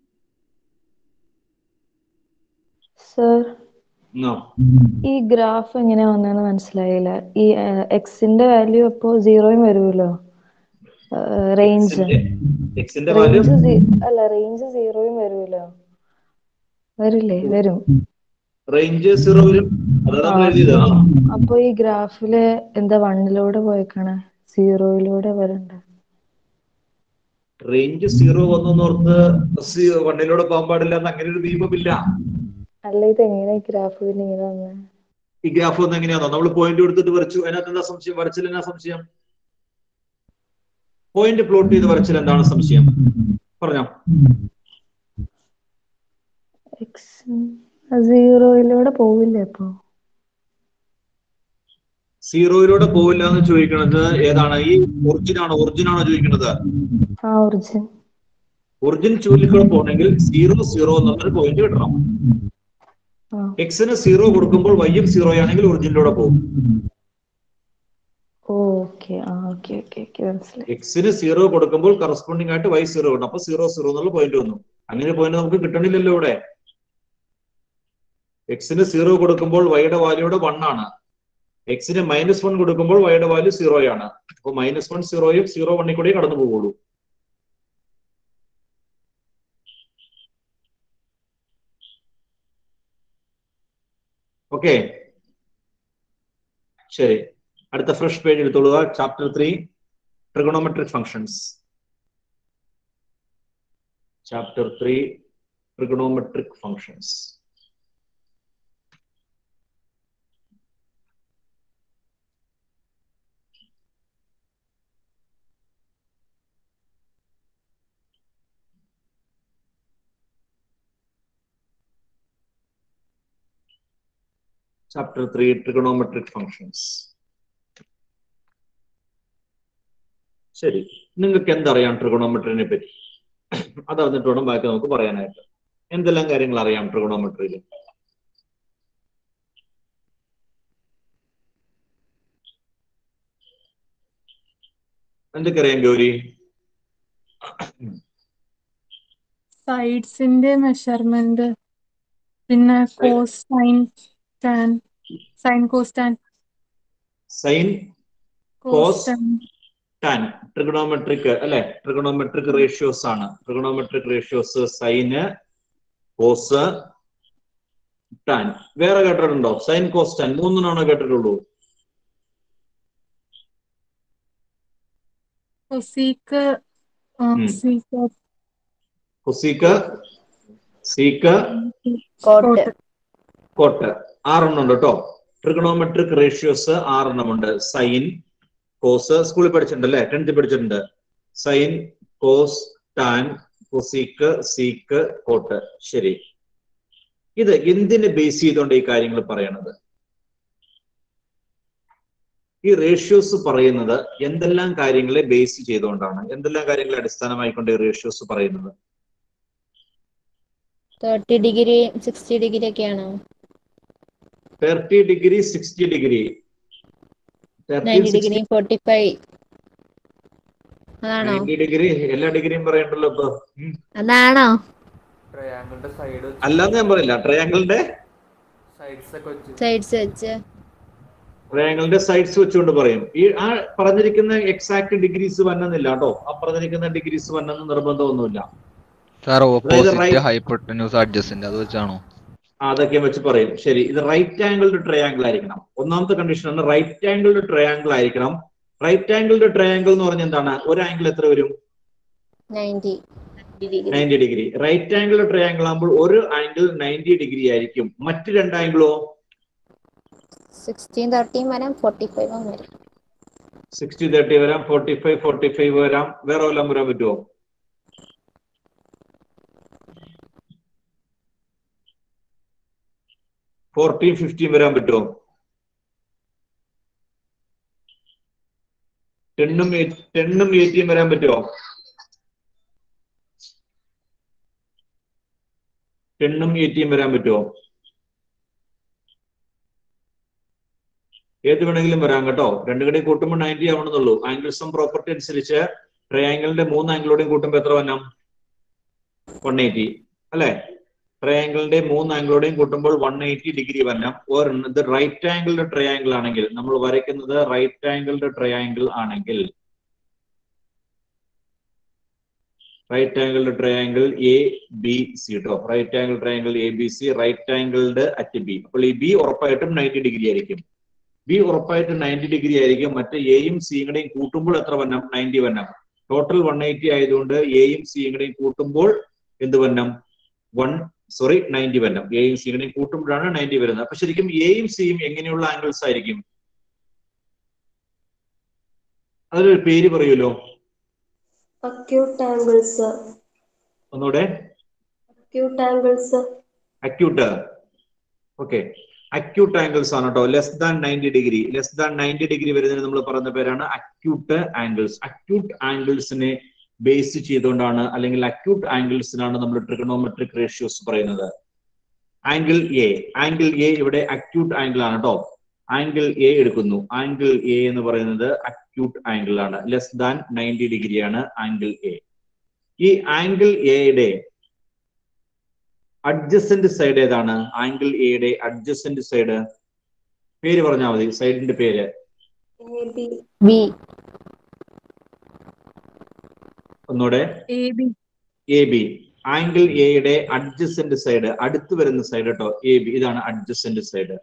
Sir No. ഈ ഗ്രാഫ് എങ്ങനെയാ വന്നതെന്ന് മനസ്സിലായില്ല ഈ എക്സിന്റെ വാല്യൂ അപ്പോ സീറോയും വരുമല്ലോ റേഞ്ച് എക്സിന്റെ വാല്യൂ റേഞ്ച് അല്ല റേഞ്ച് സീറോയും വരുമല്ലോ വരില്ലേ വരും റേഞ്ച് സീറോ വരും അതാണ് നമ്മൾ ആ, എഴുതിയത് ആ. അപ്പൊ ഈ ഗ്രാഫില് എന്താ വണ്ണിലൂടെ പോയേക്കണേ സീറോയിലൂടെ വരണ്ട റേഞ്ച് സീറോ വന്നോർത്ത് വണ്ണിലൂടെ പോകാൻ പാടില്ല എന്ന് അങ്ങനെ ഒരു നിയമമില്ല അല്ല ഇത് എങ്ങനെ ഗ്രാഫ് പിന്നെ ഇങ്ങനെ വന്നേ ഈ ഗ്രാഫ് ഒന്ന് എങ്ങനെയാണോ നമ്മൾ പോയിന്റ് കൊടുത്തിട്ട് വരച്ചു അതിനകത്ത് എന്താ സംശയം വരച്ചിൽ എന്നാ സംശയം പോയിന്റ് പ്ലോട്ട് ചെയ്ത് വരച്ചിൽ എന്താണ് സംശയം പറഞ്ഞോ എക്സ് സീറോയിലൂടെ പോവില്ലേ അപ്പൊ സീറോയിലൂടെ പോവില്ല എന്ന് ചോദിക്കുന്നത് ഏതാണ് ഈ ഒറിജിൻ ആണോ ഒറിജിൻ ആണോ ചോദിക്കുന്നത് ആ ഒറിജിൻ ഒറിജിൻ ചൂലിക്കൂടെ പോകണമെങ്കിൽ സീറോ സീറോ എന്നുള്ളൊരു പോയിന്റ് കിട്ടണം ആ എക്സിന് സീറോ കൊടുക്കുമ്പോൾ വൈയും സീറോ ആണെങ്കിൽ ഒറിജിനിലൂടെ പോകും ഓക്കെ ആ ഓക്കെ ഓക്കെ ഓക്കെ മനസ്സിലായി എക്സിന് സീറോ കൊടുക്കുമ്പോൾ കറസ്പോണ്ടിങ് ആയിട്ട് വൈ സീറോ കിട്ടും അപ്പൊ സീറോ സീറോ എന്നുള്ള പോയിന്റ് വന്നു അങ്ങനെ പോയിന്റ് നമുക്ക് കിട്ടണില്ലല്ലോ ഇവിടെ എക്സിന് സീറോ കൊടുക്കുമ്പോൾ വൈയുടെ വാല്യൂടെ വൺ ആണ് എക്സിന് മൈനസ് വൺ കൊടുക്കുമ്പോൾ വൈയുടെ വാല്യൂ സീറോ ആണ് അപ്പൊ മൈനസ് വൺ സീറോയും സീറോ വണ്ണിൽ കൂടെ കടന്നു പോകുള്ളൂ ഓക്കെ ശരി അടുത്ത ഫ്രഷ് പേജ് എടുത്തോളുക chapter three trigonometric functions chapter three trigonometric functions chapter three trigonometric functions ശരി നിങ്ങൾക്ക് എന്തറിയാം ട്രിഗണോമെട്രിനെ പറ്റി അതറിഞ്ഞിട്ട് വേണം ബാക്കി നമുക്ക് പറയാനായിട്ട് എന്തെല്ലാം കാര്യങ്ങൾ അറിയാം ട്രിഗണോമെട്രിയിൽ എന്തൊക്കെയറിയാം ഗൗരി സൈഡ്സിന്റെ മെഷർമെന്റ് പിന്നെ cos sine tan sine cos tan sine cos cos tan tan trigonometric അല്ലെ ട്രിഗണോമെട്രിക് റേഷ്യോസ് ആണ് trigonometric ratios sine cos tan വേറെ കേട്ടിട്ടുണ്ടോ സൈൻ കോസ് ടാൻ മൂന്നെണ്ണാണോ കേട്ടിട്ടുള്ളൂ കൊസീക്ക് ഉം. Sec cosec sec cot cot ആറെണ്ണം ഉണ്ട് കേട്ടോ ട്രിഗണോമെട്രിക് റേഷ്യോസ് ആറെണ്ണം ഉണ്ട് സൈൻ കോസ് സ്കൂളിൽ പഠിച്ചിട്ടുണ്ട് അല്ലെ ടെൻത്തിൽ പഠിച്ചിട്ടുണ്ട് sine cos tan cosec sec cot ശരി ഇത് എന്തിനെ ബേസ് ചെയ്തുകൊണ്ട് ഈ കാര്യങ്ങൾ പറയണത് ഈ റേഷ്യോസ് പറയുന്നത് എന്തെല്ലാം കാര്യങ്ങളെ ബേസ് ചെയ്തുകൊണ്ടാണ് എന്തെല്ലാം കാര്യങ്ങളെ അടിസ്ഥാനമായിക്കൊണ്ട് ഈ റേഷ്യോസ് പറയുന്നത് തേർട്ടി ഡിഗ്രി സിക്സ്റ്റി ഡിഗ്രി ഒക്കെയാണോ thirty degree sixty degree ninety degree forty five അതാണോ നയൻറ്റി ഡിഗ്രി എല്ലാ ഡിഗ്രിയും പറയണ്ടല്ലോ ഇപ്പൊ ഉം. അതാണോ ട്രയാങ്കിളിന്റെ സൈഡ് അല്ലാന്ന് ഞാൻ പറയില്ല ട്രയാങ്കിളിന്റെ സൈഡ്സ് ഒക്കെ വെച്ച് സൈഡ്സ് വെച്ച് ട്രയാങ്കിളിന്റെ സൈഡ്സ് വെച്ചുകൊണ്ട് പറയും ഈ ആ പറഞ്ഞിരിക്കുന്ന എക്സാക്ട് ഡിഗ്രീസ് വന്നെന്നില്ല കേട്ടോ ആ പറഞ്ഞിരിക്കുന്ന ഡിഗ്രീസ് വന്നെന്ന് നിർബന്ധമൊന്നുമില്ല സാർ അതായത് ഓപ്പോസിറ്റ് right- ഹൈപ്പോട്ടന്യൂസ് അഡ്ജസ്റ്റന്റ് അത് വെച്ചാണോ ആ, അതൊക്കെ വെച്ച് പറയും ശരി ഇത് റൈറ്റ് ആംഗിൾഡ് ട്രയാങ്കിൾ ആയിരിക്കണം ഒന്നാമത്തെ കണ്ടീഷൻ ആണ് റൈറ്റ് ആംഗിൾഡ് ട്രയാങ്കിൾ ആയിരിക്കണം റൈറ്റ് ആംഗിൾഡ് ട്രയാങ്കിൾ എന്ന് പറഞ്ഞാൽ എന്താണ് ഒരു ആംഗിൾ എത്ര വരും ninety ninety degree right angle triangle ആകുമ്പോൾ ഒരു ആംഗിൾ നയൻറ്റി ഡിഗ്രി ആയിരിക്കും മറ്റ് രണ്ട് ആംഗിളോ സിക്സ്റ്റീൻ തേർട്ടിയും വരാം ഫോർട്ടി ഫൈവും വരാം സിക്സ്റ്റി തേർട്ടി വരാം ഫോർട്ടി ഫൈവ് ഫോർട്ടി ഫൈവ് വരാം വേറെ വല്ലതും വരാൻ പറ്റുമോ ഫോർട്ടീൻ ഫിഫ്റ്റീൻ വരാൻ പറ്റുമോ ടെണ്ണും ടെണ്ണും എയ്റ്റീൻ വരാൻ പറ്റുമോ ടെണ്ണും എയ്റ്റീൻ വരാൻ പറ്റുമോ ഏത് വേണമെങ്കിലും വരാം കേട്ടോ രണ്ടു കടയും കൂട്ടുമ്പോൾ നയൻറ്റി ആവണമെന്നുള്ളൂ ആംഗിൾസും പ്രോപ്പർട്ടി അനുസരിച്ച് ട്രയാങ്കിളിന്റെ മൂന്ന് ആംഗിളോടെയും കൂട്ടുമ്പോൾ എത്ര വരണം വൺ എയ്റ്റി അല്ലെ ട്രയാങ്കിളിന്റെ മൂന്ന് ആംഗിളോടെയും കൂട്ടുമ്പോൾ വൺ എയ്റ്റി ഡിഗ്രി വരണം ഒരെണ്ണം ഇത് റൈറ്റ് ആംഗിൾഡ് ട്രയാങ്കിൾ ആണെങ്കിൽ നമ്മൾ വരയ്ക്കുന്നത് റൈറ്റ് ആംഗിൾഡ് ട്രയാങ്കിൾ ആണെങ്കിൽ right angled triangle A B C കേട്ടോ right angle triangle A B C right angled at B അപ്പോൾ ഈ ബി ഉറപ്പായിട്ടും നയൻറ്റി ഡിഗ്രി ആയിരിക്കും ബി ഉറപ്പായിട്ടും നയൻറ്റി ഡിഗ്രി ആയിരിക്കും മറ്റേ എയും സിയും കൂടെയും കൂട്ടുമ്പോൾ എത്ര വന്നം നയൻറ്റി വന്നം ടോട്ടൽ വൺ എയ്റ്റി ആയതുകൊണ്ട് എയും സിയും കൂടെയും കൂട്ടുമ്പോൾ എന്ത് വന്നം വൺ സോറി നയൻറ്റി വന്നം എയും സിയും കൂടെയും കൂട്ടുമ്പോഴാണ് നയൻറ്റി വരുന്നത് അപ്പൊ ശരിക്കും എയും സിയും എങ്ങനെയുള്ള ആംഗിൾസ് ആയിരിക്കും അതിലൊരു പേര് പറയുമല്ലോ acute angles ഒന്നുകൂടെ acute angles acute okay acute angles ആണ് കേട്ടോ less than ninety degree less than ninety degree വരുന്നതിന് നമ്മൾ പറയുന്ന പേരാണ് അക്യൂട്ട് ആംഗിൾസ് അക്യൂട്ട് ആംഗിൾസിനെ ബേസ് ചെയ്തുകൊണ്ടാണ് അല്ലെങ്കിൽ അക്യൂട്ട് ആംഗിൾസിനാണ് നമ്മൾ ട്രിഗണോമെട്രിക് റേഷ്യോസ് പറയുന്നത് ആംഗിൾ എ ആംഗിൾ എ ഇവിടെ അക്യൂട്ട് ആംഗിൾ ആണ് കേട്ടോ ആംഗിൾ എ എടുക്കുന്നു ആംഗിൾ എ എന്ന് പറയുന്നത് അക്യൂട്ട് ആംഗിൾ ആണ് ലെസ് ദാൻ നയൻറ്റി ഡിഗ്രിയാണ് ആംഗിൾ എ ഈ ആംഗിൾ എയുടെ അഡ്ജസന്റ് സൈഡ് ഏതാണ് ആംഗിൾ എയുടെ അഡ്ജസന്റ് സൈഡ് പേര് പറഞ്ഞാൽ മതി സൈഡിന്റെ പേര് AB ബി ഒന്നുകൂടെ A B A B angle എയുടെ അഡ്ജസന്റ് സൈഡ് അടുത്ത് വരുന്ന സൈഡ് കേട്ടോ എ ബി ഇതാണ് adjacent side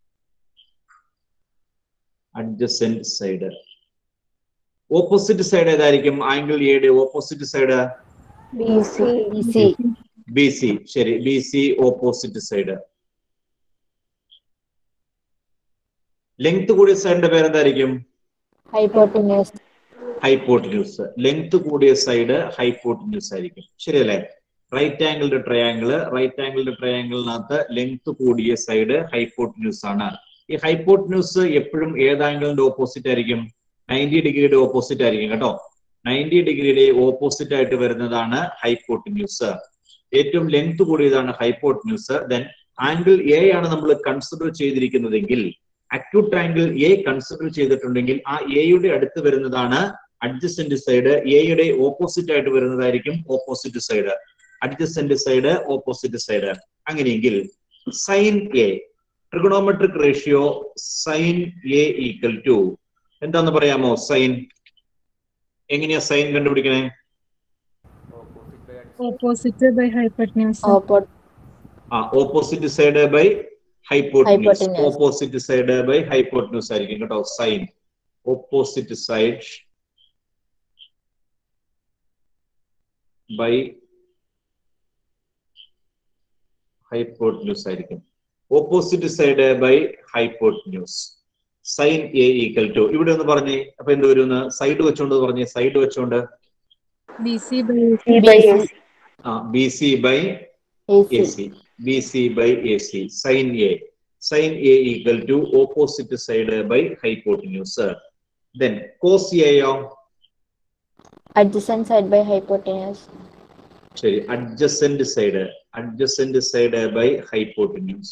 adjacent side opposite side ഏതായിരിക്കും ആംഗിൾ എയുടെ opposite side B C B C B C ശരി B C opposite side length കൂടിയ സൈഡിന്റെ പേരെന്തായിരിക്കും ഹൈപ്പോട്ടിന്യൂസ് ഹൈപ്പോട്ടിന്യൂസ് ലെങ്ത് കൂടിയ സൈഡ് ഹൈപ്പോട്ടിന്യൂസ് ആയിരിക്കും ശരിയല്ലേ right angled triangle right angled ട്രയാങ്കിളിനകത്ത് ലെങ്ത് കൂടിയ സൈഡ് ഹൈപ്പോട്ടിന്യൂസ് ആണ് ഈ ഹൈപ്പോട്ടിന്യൂസ് എപ്പോഴും ഏത് ആംഗിളിന്റെ ഓപ്പോസിറ്റ് ആയിരിക്കും നയൻറ്റി ഡിഗ്രിയുടെ ഓപ്പോസിറ്റ് ആയിരിക്കും കേട്ടോ നയൻറ്റി ഡിഗ്രിയുടെ ഓപ്പോസിറ്റ് ആയിട്ട് വരുന്നതാണ് ഹൈപ്പോട്ടിന്യൂസ് ഏറ്റവും ലെങ്ത് കൂടിയതാണ് ഹൈപ്പോട്ടിന്യൂസ് ദെൻ ആംഗിൾ എ ആണ് നമ്മൾ കൺസിഡർ ചെയ്തിരിക്കുന്നതെങ്കിൽ അക്യൂട്ട് ആംഗിൾ എ കൺസിഡർ ചെയ്തിട്ടുണ്ടെങ്കിൽ ആ എയുടെ അടുത്ത് വരുന്നതാണ് അഡ്ജസ്റ്റന്റ് സൈഡ് എയുടെ ഓപ്പോസിറ്റ് ആയിട്ട് വരുന്നതായിരിക്കും opposite side adjacent side opposite side അങ്ങനെയെങ്കിൽ sine A trigonometric ratio sine A equal to എന്താന്ന് പറയാമോ സൈൻ എങ്ങനെയാ സൈൻ കണ്ടുപിടിക്കണേ ഓപ്പോസിറ്റ് ബൈ ഹൈപ്പർട്ട്ന്യൂസ് ആ opposite side by hypotenuse Hypotenuse. Opposite side by hypotenuse ആയിരിക്കും കേട്ടോ sine opposite side by hypotenuse ആയിരിക്കും opposite side by hypotenuse sine A equal to ഇവിടെ ഒന്ന് പറഞ്ഞേ അപ്പൊ എന്ത് വരും സൈഡ് വെച്ചോണ്ട് പറഞ്ഞേ സൈഡ് വെച്ചോണ്ട് ബി സി ബൈ ബൈ ആ B C by A A C C B C by A C sine A sine A equal to opposite side by hypotenuse then cos എയോ adjacent side by hypotenuse ശരി adjacent side adjacent side by hypotenuse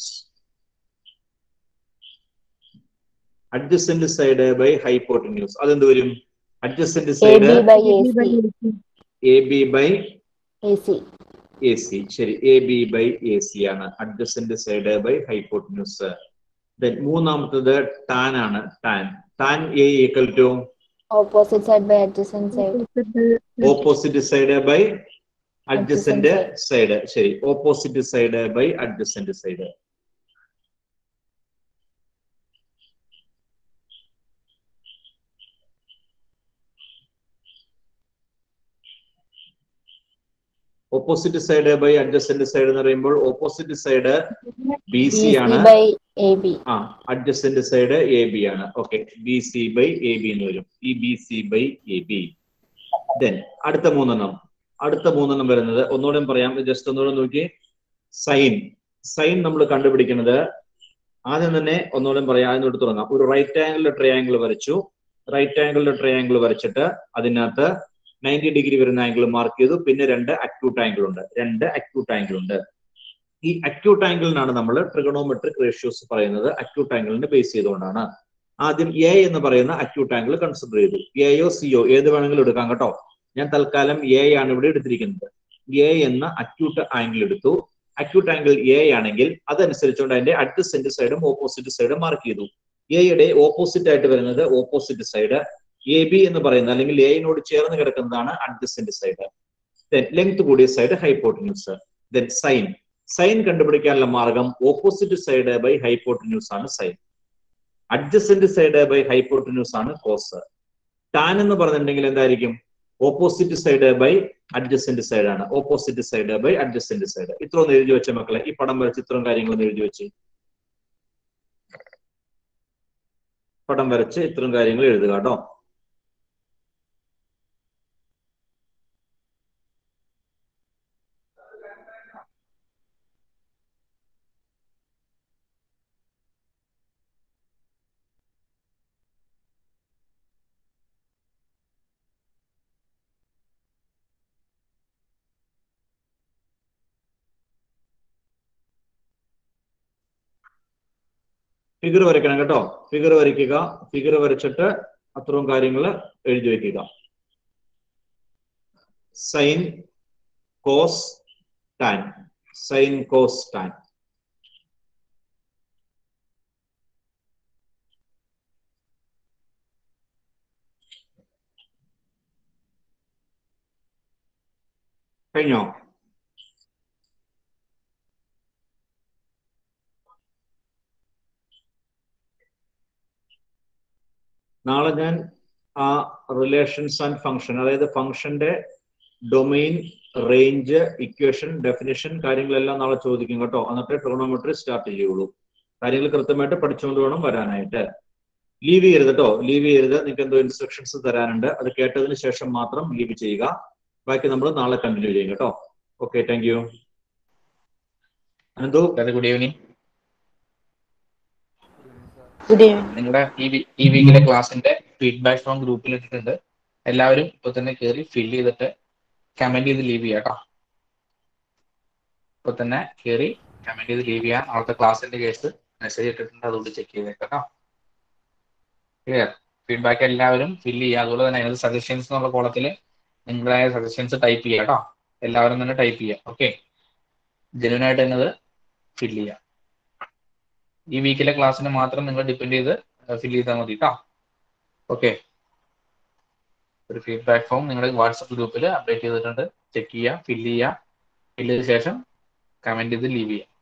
adjacent side by hypotenuse അതെന്ത് വരും adjacent AB side by B by AC A B by AC A C ശരി A B by A C ആണ് adjacent side by hypotenuse then മൂന്നാമത്തത് tan ആണ് tan tan A equal to opposite side by adjacent side opposite side by adjacent side ശരി opposite side by adjacent side opposite side by adjacent side എന്ന് പറയുമ്പോൾ opposite side B C BC ആണ് by AB ആ adjacent side A B ആണ് okay B C by A B എന്ന് വരും ഈ B C by A B then അടുത്ത മൂന്നെണ്ണം അടുത്ത മൂന്നെണ്ണം വരുന്നത് ഒന്നുകൂടെ പറയാം ജസ്റ്റ് ഒന്നുകൂടെ നോക്കി സൈൻ സൈൻ നമ്മൾ കണ്ടുപിടിക്കുന്നത് ആദ്യം തന്നെ ഒന്നുകൂടെ പറയാം ആദ്യം തൊട്ട് തുടങ്ങാം ഒരു റൈറ്റ് ആംഗിളിലെ ട്രയാംഗിൾ വരച്ചു റൈറ്റ് ആംഗിളിലെ ട്രയാംഗിൾ വരച്ചിട്ട് അതിനകത്ത് നയൻറ്റി ഡിഗ്രി വരുന്ന ആംഗിൾ മാർക്ക് ചെയ്തു പിന്നെ രണ്ട് അക്യൂട്ട് ആംഗിൾ ഉണ്ട് രണ്ട് അക്യൂട്ട് ആംഗിൾ ഉണ്ട് ഈ അക്യൂട്ട് ആംഗിളിനാണ് നമ്മൾ ട്രിഗണോമെട്രിക് റേഷ്യോസ് പറയുന്നത് അക്യൂട്ട് ആംഗിളിനെ ബേസ് ചെയ്തുകൊണ്ടാണ് ആദ്യം എ എന്ന് പറയുന്ന അക്യൂട്ട് ആംഗിൾ കൺസിഡർ ചെയ്തു എയോ സിയോ ഏത് വേണമെങ്കിലും എടുക്കാം കേട്ടോ ഞാൻ തൽക്കാലം എ ആണ് ഇവിടെ എടുത്തിരിക്കുന്നത് എ എന്ന അക്യൂട്ട് ആംഗിൾ എടുത്തു അക്യൂട്ട് ആംഗിൾ എ ആണെങ്കിൽ അതനുസരിച്ചുകൊണ്ട് അതിന്റെ അഡ്ജസെന്റ് സൈഡും ഓപ്പോസിറ്റ് സൈഡും മാർക്ക് ചെയ്തു എയുടെ ഓപ്പോസിറ്റ് ആയിട്ട് വരുന്നത് ഓപ്പോസിറ്റ് സൈഡ് എ ബി എന്ന് പറയുന്നത് അല്ലെങ്കിൽ എയിനോട് ചേർന്ന് കിടക്കുന്നതാണ് അഡ്ജസെന്റ് സൈഡ് ദെൻ ലെങ്ത് കൂടിയ side hypotenuse then sine sine കണ്ടുപിടിക്കാനുള്ള മാർഗം ഓപ്പോസിറ്റ് സൈഡ് ബൈ ഹൈപ്പോട്ടിന്യൂസ് ആണ് sine adjacent side by hypotenuse ആണ് കോസ് ടാൻ എന്ന് പറഞ്ഞിട്ടുണ്ടെങ്കിൽ എന്തായിരിക്കും opposite side by adjacent side ആണ് opposite side by adjacent side ഇത്ര ഒന്ന് എഴുതി വെച്ച മക്കളെ ഈ പടം വരച്ച് ഇത്രയും കാര്യങ്ങളൊന്ന് എഴുതി വെച്ച് പടം വരച്ച് ഇത്രയും കാര്യങ്ങൾ എഴുതുക കേട്ടോ ഫിഗർ വരയ്ക്കണം കേട്ടോ ഫിഗർ വരയ്ക്കുക ഫിഗർ വരച്ചിട്ട് അത്രയും കാര്യങ്ങൾ എഴുതി വെക്കുക sine cos tan sine cos tan കഴിഞ്ഞോ നാളെ ഞാൻ ആ റിലേഷൻസ് ആൻഡ് ഫംഗ്ഷൻ അതായത് ഫംഗ്ഷന്റെ ഡൊമെയിൻ റേഞ്ച് ഇക്വേഷൻ ഡെഫിനിഷൻ കാര്യങ്ങളെല്ലാം നാളെ ചോദിക്കും കേട്ടോ എന്നിട്ട് ട്രിഗണോമെട്രി സ്റ്റാർട്ട് ചെയ്യുള്ളൂ കാര്യങ്ങൾ കൃത്യമായിട്ട് പഠിച്ചുകൊണ്ട് വേണം വരാനായിട്ട് ലീവ് ചെയ്യരുത് കേട്ടോ ലീവ് ചെയ്യരുത് നിങ്ങൾക്ക് എന്തോ ഇൻസ്ട്രക്ഷൻസ് തരാനുണ്ട് അത് കേട്ടതിന് ശേഷം മാത്രം ലീവ് ചെയ്യുക ബാക്കി നമ്മൾ നാളെ കണ്ടിന്യൂ ചെയ്യും കേട്ടോ okay thank you Ananthu good evening good evening നിങ്ങളുടെ ഈ വി- ഈ വീക്കിലെ ക്ലാസ്സിന്റെ ഫീഡ്ബാക്ക് ഫോം ഗ്രൂപ്പിൽ ഇട്ടിട്ടുണ്ട് എല്ലാവരും ഇപ്പൊ തന്നെ കയറി ഫിൽ ചെയ്തിട്ട് കമന്റ് ചെയ്ത് ലീവ് ചെയ്യാം കേട്ടോ ഇപ്പൊ തന്നെ കയറി കമന്റ് ചെയ്ത് ലീവ് ചെയ്യാം നാളത്തെ ക്ലാസ്സിന്റെ കേസ് മെസ്സേജ് ഇട്ടിട്ടുണ്ട് അതുകൊണ്ട് ചെക്ക് ചെയ്തേക്കാം കേട്ടോ ക്ലിയർ ഫീഡ്ബാക്ക് എല്ലാവരും ഫിൽ ചെയ്യുക അതുപോലെ തന്നെ അതിനകത്ത് സജഷൻസ് എന്നുള്ള കോളത്തിൽ നിങ്ങളുടെ സജഷൻസ് ടൈപ്പ് ചെയ്യുക കേട്ടോ എല്ലാവരും തന്നെ ടൈപ്പ് ചെയ്യുക ഓക്കെ ജെന്യൂൻ ആയിട്ട് തന്നെ അത് ഫിൽ ചെയ്യാം ഈ വീക്കിലെ ക്ലാസ്സിന് മാത്രം നിങ്ങൾ ഡിപ്പെൻഡ് ചെയ്ത് ഫിൽ ചെയ്താൽ മതി കേട്ടോ ഓക്കെ ഒരു ഫീഡ്ബാക്ക് ഫോം നിങ്ങളുടെ വാട്സപ്പ് ഗ്രൂപ്പിൽ അപ്ഡേറ്റ് ചെയ്തിട്ടുണ്ട് ചെക്ക് ചെയ്യുക ഫിൽ ചെയ്യുക ഫിൽ ചെയ്ത ശേഷം കമന്റ് ചെയ്ത് ലീവ് ചെയ്യുക